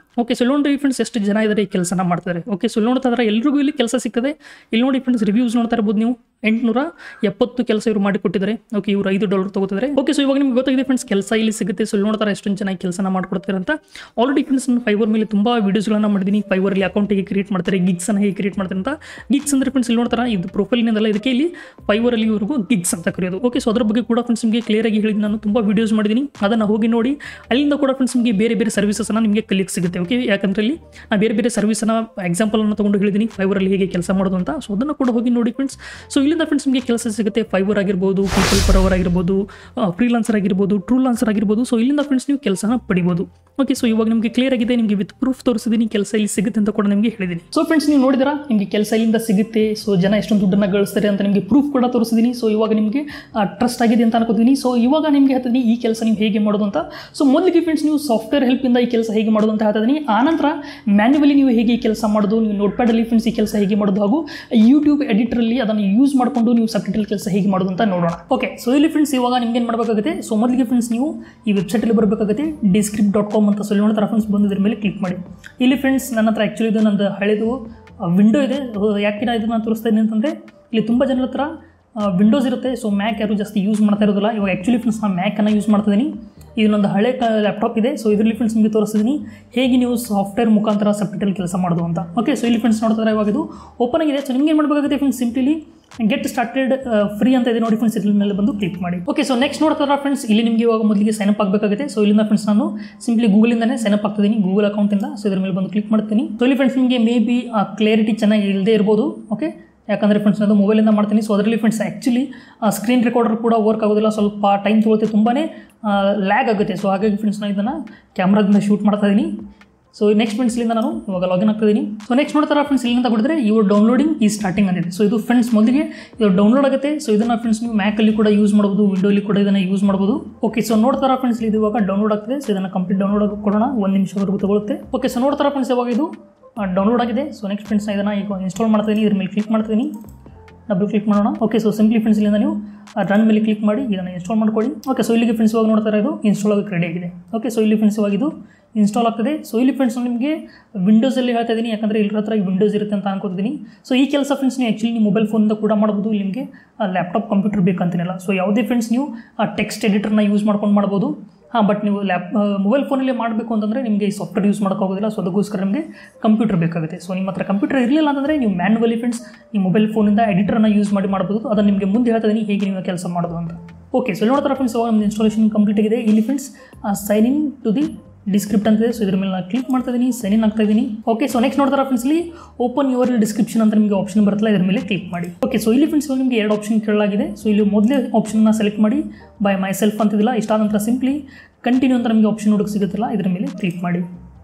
ಓಕೆ ಸೊ ಇಲ್ಲಿ ನೋಡಿ ಫ್ರೆಂಡ್ಸ್ ಎಷ್ಟು ಜನ ಇದ್ದಾರೆ ಈ ಕೆಲಸನ ಮಾಡ್ತಾರೆ ಓಕೆ ಸೊ ಇಲ್ಲಿ ನೋಡ್ತಾ ಇದ್ದಾರೆ ಎಲ್ರಿಗೂ ಇಲ್ಲಿ ಕೆಲಸ ಸಿಗ್ತದೆ ಇಲ್ಲಿ ನೋಡಿ ಫ್ರೆಂಡ್ಸ್ ರಿವ್ಯೂಸ್ ನೋಡ್ತಾ ಇರ್ಬೋದು ನೀವು ಎಂಟುನೂರ ಎಪ್ಪತ್ತು ಕೆಲಸ ಇವರು ಮಾಡಿ ಕೊಟ್ಟಿದ್ದಾರೆ ಓಕೆ ಇವರು ಐದು ಡಾಲರ್ ತಗೋತಿದ್ದಾರೆ ಓಕೆ ಸೊ ಇವಾಗ ನಿಮ್ಗೆ ಗೊತ್ತಾಗಿದೆ ಫ್ರೆಂಡ್ಸ್ ಕೆಲಸ ಇಲ್ಲಿ ಸಿಗುತ್ತೆ ಸೊ ಇಲ್ಲಿ ನೋಡ್ತಾರೆ ಎಷ್ಟೊಂದು ಚೆನ್ನಾಗಿ ಕೆಲಸನ ಮಾಡ್ಕೊಡ್ತಾರೆ ಅಂತ ಆಲ್ರೆಡಿ ಫ್ರೆಂಡ್ಸ್ ನಾನು ಫೈವರ್ ಮೇಲೆ ತುಂಬ ವೀಡಿಯೋಸ್ಗಳನ್ನ ಮಾಡಿದ್ದೀನಿ ಫೈವರಲ್ಲಿ ಅಕೌಂಟ್ ಹೇಗೆ ಕ್ರಿಯೇಟ್ ಮಾಡ್ತಾರೆ ಗಿಗ್ಸನ್ನು ಹೇಗೆ ಕ್ರಿಯೇಟ್ ಮಾಡ್ತಾರೆ ಅಂತ ಗಿಗ್ಸ್ ಅಂದ್ರೆ ಫ್ರೆಂಡ್ಸ್ ಇಲ್ಲಿ ನೋಡ್ತಾರೆ ಇದು ಪ್ರೊಫೈಲ್ನಿಂದಲ್ಲ ಇದಕ್ಕೆ ಇಲ್ಲಿ ಫೈವರಲ್ಲಿ ಇವ್ರಿಗೂ ಗಿಗ್ಸ್ ಅಂತ ಕರೆಯೋದು ಓಕೆ ಸೊ ಅದ್ರ ಬಗ್ಗೆ ಕೂಡ ಫ್ರೆಂಡ್ಸ್ ನಿಮಗೆ ಕ್ಲಿಯರ್ ಆಗಿ ಹೇಳಿದ್ದು ನಾನು ತುಂಬ ವೀಡಿಯೋಸ್ ಮಾಡಿದ್ದೀನಿ ಅದನ್ನು ಹೋಗಿ ನೋಡಿ ಅಲ್ಲಿಂದ ಕೂಡ ಫ್ರೆಂಡ್ಸ್ ನಿಮಗೆ ಬೇರೆ ಬೇರೆ ಸರ್ವಿಸಸ್ನ ನಿಮಗೆ ಕಲಿಯಕ್ಕೆ ಸಿಗುತ್ತೆ ಓಕೆ ಯಾಕಂದ್ರೆ ಇಲ್ಲಿ ನಾನು ಬೇರೆ ಬೇರೆ ಸರ್ವಿಸನ್ನ ಎಕ್ಸಾಂಪಲನ್ನು ತೊಗೊಂಡು ಹೇಳಿದ್ದೀನಿ ಫೈವರಲ್ಲಿ ಹೇಗೆ ಕೆಲಸ ಮಾಡೋದು ಅಂತ ಸೊ ಅದನ್ನು ಕೂಡ ಹೋಗಿ ನೋಡಿ ಫ್ರೆಂಡ್ಸ್ ಸೊ ಇಲ್ಲಿಂದ ಫ್ರೆಂಡ್ಸ್ ನಿಮಗೆ ಕೆಲಸ ಸಿಗುತ್ತೆ ಫೈವರ್ ಆಗಿರ್ಬೋದು ಪೀಪಲ್ ಪರ್ ಅವರ್ ಆಗಿರ್ಬೋದು ಫ್ರೀಲಾನ್ಸರ್ ಆಗಿರ್ಬೋದು ಟ್ರೂ ಲಾನ್ಸರ್ ಆಗಿರ್ಬೋದು ಸೊ ಇಲ್ಲಿಂದ ಫ್ರೆಂಡ್ಸ್ ನೀವು ಕೆಲಸನ ಪಡಿಬೋದು ಓಕೆ ಸೊ ಇವಾಗ ನಿಮಗೆ ಕ್ಲಿಯರ್ ಆಗಿದೆ ನಿಮಗೆ ವಿತ್ ಪ್ರೂಫ್ ತೋರಿಸಿದ್ದೀನಿ ಕೆಲಸ ಇಲ್ಲಿ ಸಿಗುತ್ತೆ ಅಂತ ಕೂಡ ನಿಮಗೆ ಹೇಳಿದ್ದೀನಿ ಸೊ ಫ್ರೆಂಡ್ಸ್ ನೀವು ನೋಡಿದ್ರ ನಿಮಗೆ ಕೆಲಸ ಇಲ್ಲಿಂದ ಸಿಗುತ್ತೆ ಸೊ ಜನ ಎಷ್ಟೊಂದು ದುಡ್ಡನ್ನು ಗಳಿಸ್ತಾರೆ ಅಂತ ನಿಮಗೆ ಪ್ರೂಫ್ ಕೂಡ ತೋರಿಸಿದ್ದೀನಿ ಸೊ ಇವಾಗ ನಿಮಗೆ ಟ್ರಸ್ಟ್ ಆಗಿದೆ ಅಂತ ಅನ್ಕೋತೀನಿ ಸೊ ಇವಾಗ ನಿಮಗೆ ಹೇಳ್ತೀನಿ ಈ ಕೆಲಸ ನೀವು ಹೇಗೆ ಮಾಡೋದು ಅಂತ ಸೊ ಮೊದಲಿಗೆ ಫ್ರೆಂಡ್ಸ್ ನೀವು ಸಾಫ್ಟ್ವೇರ್ ಹೆಲ್ಪಿಂದ ಈ ಕೆಲಸ ಹೇಗೆ ಮಾಡೋದು ಅಂತ ಹೇಳ್ತಿದ್ದೀನಿ ಆನಂತರ ಮ್ಯಾನ್ಯುವಲಿ ನೀವು ಹೇಗೆ ಈ ಕೆಲಸ ಮಾಡೋದು ನೀವು ನೋಟ್ಪ್ಯಾಡಲ್ಲಿ ಫ್ರೆಂಡ್ಸ್ ಈ ಕೆಲಸ ಹೇಗೆ ಮಾಡೋದು ಹಾಗೂ ಯೂಟ್ಯೂಬ್ ಎಡಿಟರಲ್ಲಿ ಅದನ್ನು ಯೂಸ್ ಮಾಡಿಕೊಂಡು ನೀವು ಸಬ್ಟೈಟಲ್ ಕೆಲಸ ಹೇಗೆ ಮಾಡೋದು ಅಂತ ನೋಡೋಣ ಓಕೆ ಸೊ ಇಲ್ಲಿ ಫ್ರೆಂಡ್ಸ್ ಇವಾಗ ನಿಮ್ಗೆ ಏನು ಮಾಡಬೇಕಾಗುತ್ತೆ ಸೊ ಮೊದಲಿಗೆ ಫ್ರೆಂಡ್ಸ್ ನೀವು ಈ ವೆಬ್ಸೈಟಲ್ಲಿ ಬರಬೇಕಾಗುತ್ತೆ ಡಿಸ್ಕ್ರಿಪ್ ಡಾಟ್ ಕಾಮ್ ಅಂತ ಸೊ ಇಲ್ಲಿ ನೋಡ್ತಾರೆ ಫ್ರೆಂಡ್ಸ್ ಬಂದು ಇದ್ರ ಮೇಲೆ ಕ್ಲಿಕ್ ಮಾಡಿ ಇಲ್ಲಿ ಫ್ರೆಂಡ್ಸ್ ನನ್ನ ಹತ್ರ ಆ್ಯಕ್ಚುಲಿ ಇದು ನಂದು ಹಳೆದು ವಿಂಡೋ ಇದೆ ಯಾಕೆ ನಾ ಇದನ್ನು ತೋರಿಸ್ತಾ ಇದ್ದೀನಿ ಅಂತಂದರೆ ಇಲ್ಲಿ ತುಂಬ ಜನರ ಹತ್ರ ವಿಂಡೋಸ್ ಇರುತ್ತೆ ಸೊ ಮ್ಯಾಕ್ ಯಾರು ಜಾಸ್ತಿ ಯೂಸ್ ಮಾಡ್ತಾ ಇರೋದಿಲ್ಲ ಇವಾಗ ಆ್ಯಕ್ಚುಲಿ ಫ್ರೆಂಡ್ಸ್ ನಾನು ಮ್ಯಾಕನ್ನು ಯೂಸ್ ಮಾಡ್ತಿದ್ದೀನಿ ಇದು ನಂದು ಹಳೆ ಲ್ಯಾಪ್ಟಾಪ್ ಇದೆ ಸೊ ಇದರಲ್ಲಿ ಫ್ರೆಂಡ್ಸ್ ನಿಮಗೆ ತೋರಿಸ್ತಿದ್ದೀನಿ ಹೇಗೆ ನೀವು ಸಾಫ್ಟ್ವೇರ್ ಮುಖಾಂತರ ಸಬ್ಟೈಟಲ್ ಕೆಲಸ ಮಾಡೋದು ಅಂತ ಓಕೆ ಸೊ ಇಲ್ಲಿ ಫ್ರೆಂಡ್ಸ್ ನೋಡ್ತಾರೆ ಇವಾಗ ಇದು ಓಪನ್ ಆಗಿದೆ ಸೊ ನಿಮ್ಗೆ ಏನು ಮಾಡಬೇಕಾಗುತ್ತೆ friends simply get started free ಅಂತ ಇದೆ ನೋಡಿ ಫ್ರೆಂಡ್ಸ್ ಇದ್ರ ಮೇಲೆ ಬಂದು ಕ್ಲಿಕ್ ಮಾಡಿ ಓಕೆ ಸೊ ನೆಕ್ಸ್ಟ್ ನೋಡ್ತಾರ ಫ್ರೆಂಡ್ಸ್ ಇಲ್ಲಿ ನಿಮಗೆ ಇವಾಗ ಮೊದಲಿಗೆ ಸೈನ್ ಅಪ್ ಆಗಬೇಕಾಗುತ್ತೆ ಸೊ ಇಲ್ಲಿಂದ ಫ್ರೆಂಡ್ಸ್ ನಾನು ಸಿಂಪ್ಲಿ ಗೂಗಲಿಂದನೇ ಸೈನ್ ಅಪ್ ಆಗ್ತಿದ್ದೀನಿ ಗೂಗಲ್ ಅಕೌಂಟಿಂದ ಸೊ ಇದ್ರ ಮೇಲೆ ಬಂದು ಕ್ಲಿಕ್ ಮಾಡ್ತೀನಿ ಸೊ ಇಲ್ಲಿ ಫ್ರೆಂಡ್ಸ್ ನಿಮಗೆ ಮೇ ಬಿ ಕ್ಲಿಯರಿಟಿ ಚೆನ್ನಾಗಿ ಇಲ್ಲದೆ ಇರ್ಬೋದು ಓಕೆ ಯಾಕಂದರೆ ಫ್ರೆಂಡ್ಸ್ ಅದು ಮೊಬೈಲಿಂದ ಮಾಡ್ತೀನಿ ಸೊ ಅದರಲ್ಲಿ ಫ್ರೆಂಡ್ಸ್ ಆ್ಯಕ್ಚುಲಿ ಸ್ಕ್ರೀನ್ ರೆಕಾರ್ಡರ್ ಕೂಡ ವರ್ಕ್ ಆಗೋದಿಲ್ಲ ಸ್ವಲ್ಪ ಟೈಮ್ ತೊಗೊಳುತ್ತೆ ತುಂಬಾ ಲ್ಯಾಗ್ ಆಗುತ್ತೆ ಸೊ ಹಾಗಾಗಿ ಫ್ರೆಂಡ್ಸ್ ನಾನು ಇದನ್ನು ಕ್ಯಾಮ್ರಾದಿಂದ ಶೂಟ್ ಮಾಡ್ತಾ ಇದ್ದೀನಿ ಸೊ ನೆಕ್ಸ್ಟ್ ಫ್ರೆಂಡ್ಸ್ ಇಲ್ಲಿಂದ ನಾನು ಇವಾಗ ಲಾಗಿನ್ ಆಗ್ತಿದ್ದೀನಿ ಸೊ ನೆಕ್ಸ್ಟ್ ನೋಡ್ತಾರ ಫ್ರೆಂಡ್ಸ್ ಇಲ್ಲಿಂದ ಕೊಡಿದ್ರೆ ಇವರು ಡೌನ್ಲೋಡಿಂಗ್ ಈ ಸ್ಟಾರ್ಟಿಂಗ್ ಅಂದಿದೆ ಸೊ ಇದು ಫ್ರೆಂಡ್ಸ್ ಮೊದಲಿಗೆ ಇದು ಡೌನ್ಲೋಡ್ ಆಗುತ್ತೆ ಸೊ ಇದನ್ನು ಫ್ರೆಂಡ್ಸ್ ನೀವು ಮ್ಯಾಕಲ್ಲಿ ಕೂಡ ಯೂಸ್ ಮಾಡ್ಬೋದು ವಿಂಡೋಲಿ ಕೂಡ ಇದನ್ನು ಯೂಸ್ ಮಾಡ್ಬೋದು ಓಕೆ ಸೊ ನೋಡ್ತಾರ ಫ್ರೆಂಡ್ಸ್ ಇದು ಇವಾಗ ಡೌನ್ಲೋಡ್ ಆಗ್ತಿದೆ ಸೊ ಇದನ್ನು ಕಂಪ್ಲೀಟ್ ಡೌನ್ಲೋಡ್ ಕೊಡೋಣ ಒಂದು ನಿಮಿಷವರೆಗೂ ತಗೊಳುತ್ತೆ ಓಕೆ ಸೊ ನೋಡ್ತಾರ ಫ್ರೆಂಡ್ಸ್ ಇವಾಗ ಇದು ಡೌನ್ಲೋಡ್ ಆಗಿದೆ ಸೊ ನೆಕ್ಸ್ಟ್ ಫ್ರೆಂಡ್ಸ್ ಇದನ್ನು ಈಗ ಇನ್ಸ್ಟಾಲ್ ಮಾಡ್ತೀನಿ ಇದ್ರ ಮೇಲೆ ಕ್ಲಿಕ್ ಮಾಡ್ತೀನಿ ಡಬಲ್ ಕ್ಲಿಕ್ ಮಾಡೋಣ ಓಕೆ ಸೊ ಸಿಂಪ್ಲಿ ಫ್ರೆಂಡ್ಸ್ ಇಲ್ಲಿಂದ ನೀವು ರನ್ ಮೇಲೆ ಕ್ಲಿಕ್ ಮಾಡಿ ಇದನ್ನು ಇನ್ಸ್ಟಾಲ್ ಮಾಡ್ಕೊಳ್ಳಿ ಓಕೆ ಸೊ ಇಲ್ಲಿಗೆ ಫ್ರೆಂಡ್ಸ್ ಇವಾಗ ನೋಡ್ತಾರೆ ಇದು ಇನ್ಸ್ಟಾಲ್ ಆಗೋಕ್ಕೆ ರೆಡಿ ಆಗಿದೆ ಓಕೆ ಸೊ ಇಲ್ಲಿ ಫ್ರೆಂಡ್ಸ್ ಇವಾಗ ಇದು ಇನ್ಸ್ಟಾಲ್ ಆಗ್ತದೆ ಸೊ ಇಲ್ಲಿ ಫ್ರೆಂಡ್ಸ್ ನಿಮಗೆ ವಿಂಡೋಸಲ್ಲಿ ಹೇಳ್ತಾ ಇದ್ದೀನಿ ಯಾಕಂದರೆ ಇಲ್ಲರ ಹತ್ರ ವಿಂಡೋಸ್ ಇರುತ್ತೆ ಅಂತ ಅನ್ಕೋತೀನಿ ಸೊ ಈ ಕೆಲಸ ಫ್ರೆಂಡ್ಸ್ ನೀವು ಆ್ಯಕ್ಚುಲಿ ನೀವು ಮೊಬೈಲ್ ಫೋನಿಂದ ಕೂಡ ಮಾಡ್ಬೋದು ಇಲ್ಲಿ ನಿಮಗೆ ಲ್ಯಾಪ್ಟಾಪ್ ಕಂಪ್ಯೂಟರ್ ಬೇಕಂತೇನಿಲ್ಲ ಸೊ ಯಾವುದೇ ಫ್ರೆಂಡ್ಸ್ ನೀವು ಟೆಕ್ಸ್ಟ್ ಎಡಿಟರ್ನ ಯೂಸ್ ಮಾಡ್ಕೊಂಡು ಮಾಡ್ಬೋದು ಹಾಂ ಬಟ್ ನೀವು ಲ್ಯಾಪ್ ಮೊಬೈಲ್ ಫೋನಲ್ಲಿ ಮಾಡಬೇಕು ಅಂತಂದರೆ ನಿಮಗೆ ಈ ಸಾಫ್ಟ್ವೇರ್ ಯೂಸ್ ಮಾಡೋಕ್ಕಾಗೋದಿಲ್ಲ ಸೊ ಅದಕ್ಕೋಸ್ಕರ ನಿಮಗೆ ಕಂಪ್ಯೂಟರ್ ಬೇಕಾಗುತ್ತೆ ಸೊ ನಿಮ್ಮ ಹತ್ರ ಕಂಪ್ಯೂಟರ್ ಇರಲಿಲ್ಲ ಅಂತಂದರೆ ನೀವು ಮ್ಯಾನ್ಯುವಲಿ ಫ್ರೆಂಡ್ಸ್ ಈ ಮೊಬೈಲ್ ಫೋನಿಂದ ಎಡಿಟರ್ನ ಯೂಸ್ ಮಾಡಿ ಮಾಡ್ಬೋದು ಅದನ್ನು ನಿಮಗೆ ಮುಂದೆ ಹೇಳ್ತಾ ಇದ್ದೀನಿ ಹೇಗೆ ನೀವು ಕೆಲಸ ಮಾಡೋದು ಅಂತ ಓಕೆ ಸೊ ಇಲ್ಲಿ ನೋಡ್ತಾರೆ ಫ್ರೆಂಡ್ಸ್ ಇವಾಗ ನಮ್ಮ ಇನ್ಸ್ಟಾಲೇಷನ್ ಕಂಪ್ಲೀಟ್ ಆಗಿದೆ ಇಲ್ಲಿ friends sign in to the Descript ಅಂತ ಇದೆ ಸೊ ಇದ್ರ ಮೇಲೆ ನಾನು ಕ್ಲಿಕ್ ಮಾಡ್ತಾ ಇದ್ದೀನಿ ಸೈನ್ ಇನ್ ಆಗ್ತಾ ಇದ್ದೀನಿ ಓಕೆ ಸೊ ನೆಕ್ಸ್ಟ್ ನೋಡ್ತಾರೆ ಫ್ರೆಂಡ್ಸ್ ಇಲ್ಲಿ ಓಪನ್ ಯುವರ್ ಡಿಸ್ಕ್ರಿಪ್ಷನ್ ಅಂತ ನಿಮಗೆ ಆಪ್ಷನ್ ಬರುತ್ತಲ್ಲ ಇದ್ರ ಮೇಲೆ ಕ್ಲಿಕ್ ಮಾಡಿ ಓಕೆ ಸೊ ಇಲ್ಲಿ ಫ್ರೆಂಡ್ಸ್ ನಿಮಗೆ ಎರಡು ಆಪ್ಷನ್ ಕೇಳಲಾಗಿದೆ ಸೊ ಇಲ್ಲಿ ಮೊದಲೇ ಆಪ್ಷನ್ನ ಸೆಲೆಕ್ಟ್ ಮಾಡಿ ಬೈ ಮೈ ಸೆಲ್ಫ್ ಅಂತಿದಿಲ್ಲ ಇಷ್ಟಾದ ನಂತರ ಸಿಂಪ್ಲಿ ಕಂಟಿನ್ಯೂ ಅಂತ ನಮಗೆ ಆಪ್ಷನ್ ನೋಡೋಕೆ ಸಿಗುತ್ತಲ್ಲ ಇದ್ರ ಮೇಲೆ ಕ್ಲಿಕ್ ಮಾಡಿ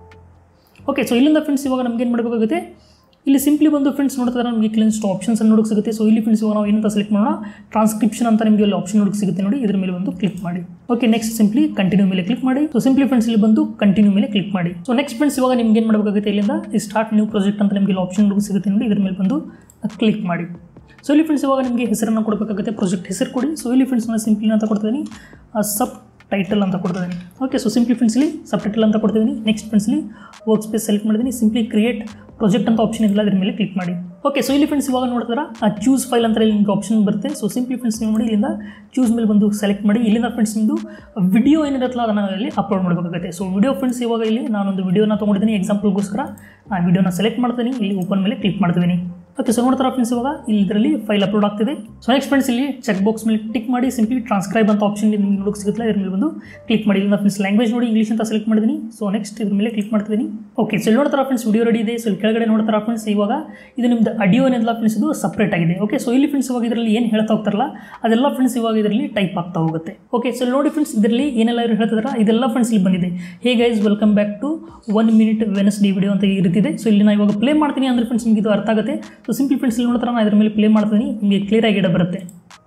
ಓಕೆ ಸೊ ಇಲ್ಲಿಂದ ಫ್ರೆಂಡ್ಸ್ ಇವಾಗ ನಮ್ಗೆ ಏನು ಮಾಡಬೇಕಾಗುತ್ತೆ ಇಲ್ಲಿ ಸಿಂಪ್ಲಿ ಬಂದು ಫ್ರೆಂಡ್ಸ್ ನೋಡ್ತಾರೆ ನಮಗೆ ಕೆಲವೊಂದಿಷ್ಟು ಆಪ್ಷನ್ಸ್ ಅನ್ನು ನೋಡೋಕೆ ಸಿಗುತ್ತೆ ಸೊ ಇಲ್ಲಿ ಫ್ರೆಂಡ್ಸ್ ಇವಾಗ ನಾವು ಏನಂತ ಸೆಲೆಕ್ಟ್ ಮಾಡೋಣ ಟ್ರಾನ್ಸ್ಕ್ರಿಪ್ಷನ್ ಅಂತ ನಿಮಗೆ ಇಲ್ಲಿ ಆಪ್ಷನ್ ನೋಡೋಕೆ ಸಿಗುತ್ತೆ ನೋಡಿ ಇದ್ರ ಮೇಲೆ ಬಂದು ಕ್ಲಿಕ್ ಮಾಡಿ ಓಕೆ ನೆಕ್ಸ್ಟ್ ಸಿಂಪ್ಲಿ ಕಂಟಿನ್ಯೂ ಮೇಲೆ ಕ್ಲಿಕ್ ಮಾಡಿ ಸೊ ಸಿಂಪ್ಲಿ ಫ್ರೆಂಡ್ಸ್ ಇಲ್ಲಿ ಬಂದು ಕಂಟಿನ್ಯೂ ಮೇಲೆ ಕ್ಲಿಕ್ ಮಾಡಿ ಸೊ ನೆಕ್ಸ್ಟ್ ಫ್ರೆಂಡ್ಸ್ ಇವಾಗ ನಿಮ್ಗೆ ಏನು ಮಾಡಬೇಕಾಗುತ್ತೆ ಇಲ್ಲಿಂದ ಸ್ಟಾರ್ಟ್ ನ್ಯೂ ಪ್ರಾಜೆಕ್ಟ್ ಅಂತ ನಿಮಗೆ ಇಲ್ಲಿ ಆಪ್ಷನ್ ನೋಡೋಕೆ ಸಿಗುತ್ತೆ ನೋಡಿ ಇದ್ರ ಮೇಲೆ ಬಂದು ಕ್ಲಿಕ್ ಮಾಡಿ ಸೊ ಇಲ್ಲಿ ಫ್ರೆಂಡ್ಸ್ ಇವಾಗ ನಿಮಗೆ ಹೆಸರನ್ನು ಕೊಡಬೇಕಾಗುತ್ತೆ ಪ್ರಾಜೆಕ್ಟ್ ಹೆಸರು ಕೊಡಿ ಸೊ ಇಲ್ಲಿ ಫ್ರೆಂಡ್ಸ್ ನಾನು ಸಿಂಪ್ಲಿ ಅಂತ ಕೊಡ್ತಿದ್ದೀನಿ ಸಬ್ ಟೈಟಲ್ ಅಂತ ಕೊಡ್ತಿದ್ದೀನಿ ಓಕೆ ಸೊ ಸಿಂಪ್ಲಿ ಫ್ರೆಂಡ್ಸ್ ಇಲ್ಲಿ ಸಬ್ ಟೈಟಲ್ ಅಂತ ಕೊಡ್ತಿದ್ದೀನಿ ನೆಕ್ಸ್ಟ್ ಫ್ರೆಂಡ್ಸ್ ಇಲ್ಲಿ ವರ್ಕ್ ಸ್ಪೇಸ್ ಸೆಲೆಕ್ಟ್ ಮಾಡಿದ್ದೀನಿ ಸಿಂಪ್ಲಿ ಕ್ರಿಯೇಟ್ ಪ್ರಾಜೆಕ್ಟ್ ಅಂತ ಆಪ್ಷನ್ ಇಲ್ಲ ಅದ್ರ ಮೇಲೆ ಕ್ಲಿಕ್ ಮಾಡಿ ಓಕೆ ಸೊ ಇಲ್ಲಿ ಫ್ರೆಂಡ್ಸ್ ಇವಾಗ ನೋಡ್ತಾರ ಚೂಸ್ ಫೈಲ್ ಅಂತ ಇಲ್ಲಿ ನಿಮಗೆ ಆಪ್ಷನ್ ಬರುತ್ತೆ ಸೊ ಸಿಂಪ್ಲಿ ಫ್ರೆಂಡ್ಸ್ ನೀವು ಮಾಡಿ ಇಲ್ಲಿಂದ ಚೂಸ್ ಮೇಲೆ ಬಂದು ಸೆಲೆಕ್ಟ್ ಮಾಡಿ ಇಲ್ಲಿಂದ ಫ್ರೆಂಡ್ಸ್ ನಿಮ್ಮದು ವಿಡಿಯೋ ಏನಿರುತ್ತಲ್ಲ ಅದನ್ನು ಇಲ್ಲಿ ಅಪ್ಲೋಡ್ ಮಾಡಬೇಕಾಗುತ್ತೆ ಸೊ ವಿಡಿಯೋ ಫ್ರೆಂಡ್ಸ್ ಇವಾಗ ಇಲ್ಲಿ ನಾನೊಂದು ವಿಡಿಯೋನ ತೊಗೊಂಡಿದ್ದೀನಿ ಎಕ್ಸಾಂಪಲ್ಗೋಸ್ಕರ ಆ ವಿಡಿಯೋನ ಸೆಲೆಕ್ಟ್ ಮಾಡ್ತೀನಿ ಇಲ್ಲಿ ಓಪನ್ ಮೇಲೆ ಕ್ಲಿಕ್ ಮಾಡ್ತಿದ್ದೀನಿ ಓಕೆ ಸೊ ನೋಡ್ತಾರ ಫ್ರೆಂಡ್ಸ್ ಇವಾಗ ಇಲ್ಲಿ ಇದರಲ್ಲಿ ಫೈಲ್ ಅಪ್ಲೋಡ್ ಆಗ್ತಿದೆ ಸೊ ನೆಕ್ಸ್ಟ್ ಫ್ರೆಂಡ್ಸ್ ಇಲ್ಲಿ ಚೆಕ್ ಬಾಕ್ಸ್ ಮೇಲೆ ಟಿಕ್ ಮಾಡಿ ಸಿಂಪ್ಲಿ ಟ್ರಾನ್ಸ್ಕ್ರೈಬ್ ಅಂತ ಆಪ್ಷನ್ ನಿಮಗೆ ನೋಡೋಕೆ ಸಿಗುತ್ತೆ ಇದ್ರ ಮೇಲೆ ಬಂದು ಕ್ಲಿಕ್ ಮಾಡಿ ಇಲ್ಲಿಂದ ಫ್ರೆಂಡ್ಸ್ ಲ್ಯಾಂಗ್ವೇಜ್ ನೋಡಿ ಇಂಗ್ಲೀಷ್ ಅಂತ ಸೆಲೆಕ್ಟ್ ಮಾಡಿದ್ದೀನಿ ಸೊ ನೆಕ್ಸ್ಟ್ ಇದ್ರ ಮೇಲೆ ಕ್ಲಿಕ್ ಮಾಡ್ತಿದ್ದೀನಿ ಓಕೆ ಸೊ ಇಲ್ಲಿ ನೋಡ್ತಾರ ಫ್ರೆಂಡ್ಸ್ ವಿಡಿಯೋ ರೆಡಿ ಇದೆ ಸೊ ಇಲ್ಲಿ ಕೆಳಗಡೆ ನೋಡ್ತಾರ ಫ್ರೆಂಡ್ಸ್ ಇವಾಗ ಇದು ನಿಮ್ದು ಆಡಿಯೋ ಏನಿಲ್ಲ ಫ್ರೆಂಡ್ಸ್ ಇದು ಸಪ್ರೇಟ್ ಆಗಿದೆ ಓಕೆ ಸೊ ಇಲ್ಲಿ ಫ್ರೆಂಡ್ಸ್ ಇವಾಗ ಇದರಲ್ಲಿ ಏನು ಹೇಳ್ತಾ ಹೋಗ್ತಾರಲ್ಲ ಅದೆಲ್ಲ ಫ್ರೆಂಡ್ಸ್ ಇವಾಗ ಇದರಲ್ಲಿ ಟೈಪ್ ಆಗ್ತಾ ಹೋಗುತ್ತೆ ಓಕೆ ಸೊ ನೋಡಿ ಫ್ರೆಂಡ್ಸ್ ಇದರಲ್ಲಿ ಏನೆಲ್ಲ ಇವರು ಹೇಳ್ತಿದಾರ ಇದೆಲ್ಲ ಫ್ರೆಂಡ್ಸ್ ಇಲ್ಲಿ ಬಂದಿದೆ hey guys welcome back to one minute Venus D video ಅಂತ ಈ ರೀತಿ ಇದೆ ಸೊ ಇಲ್ಲಿ ನಾನು ಇವಾಗ ಪ್ಲೇ ಮಾಡ್ತೀನಿ ಅಂದ್ರೆ ಫ್ರೆಂಡ್ಸ್ ನಿಮಗೆ ಇದು ಅರ್ಥ ಆಗುತ್ತೆ ಸೊ ಸಿಂಪಲ್ ಫ್ರೆಂಡ್ಸ್ ಇಲ್ಲಿ ನೋಡ್ತಾರೆ ನಾನು ಇದ್ರ ಮೇಲೆ ಪ್ಲೇ ಮಾಡ್ತೀನಿ ನಿಮಗೆ ಕ್ಲಿಯರ್ ಆಗಿ ಇಡ ಬರುತ್ತೆ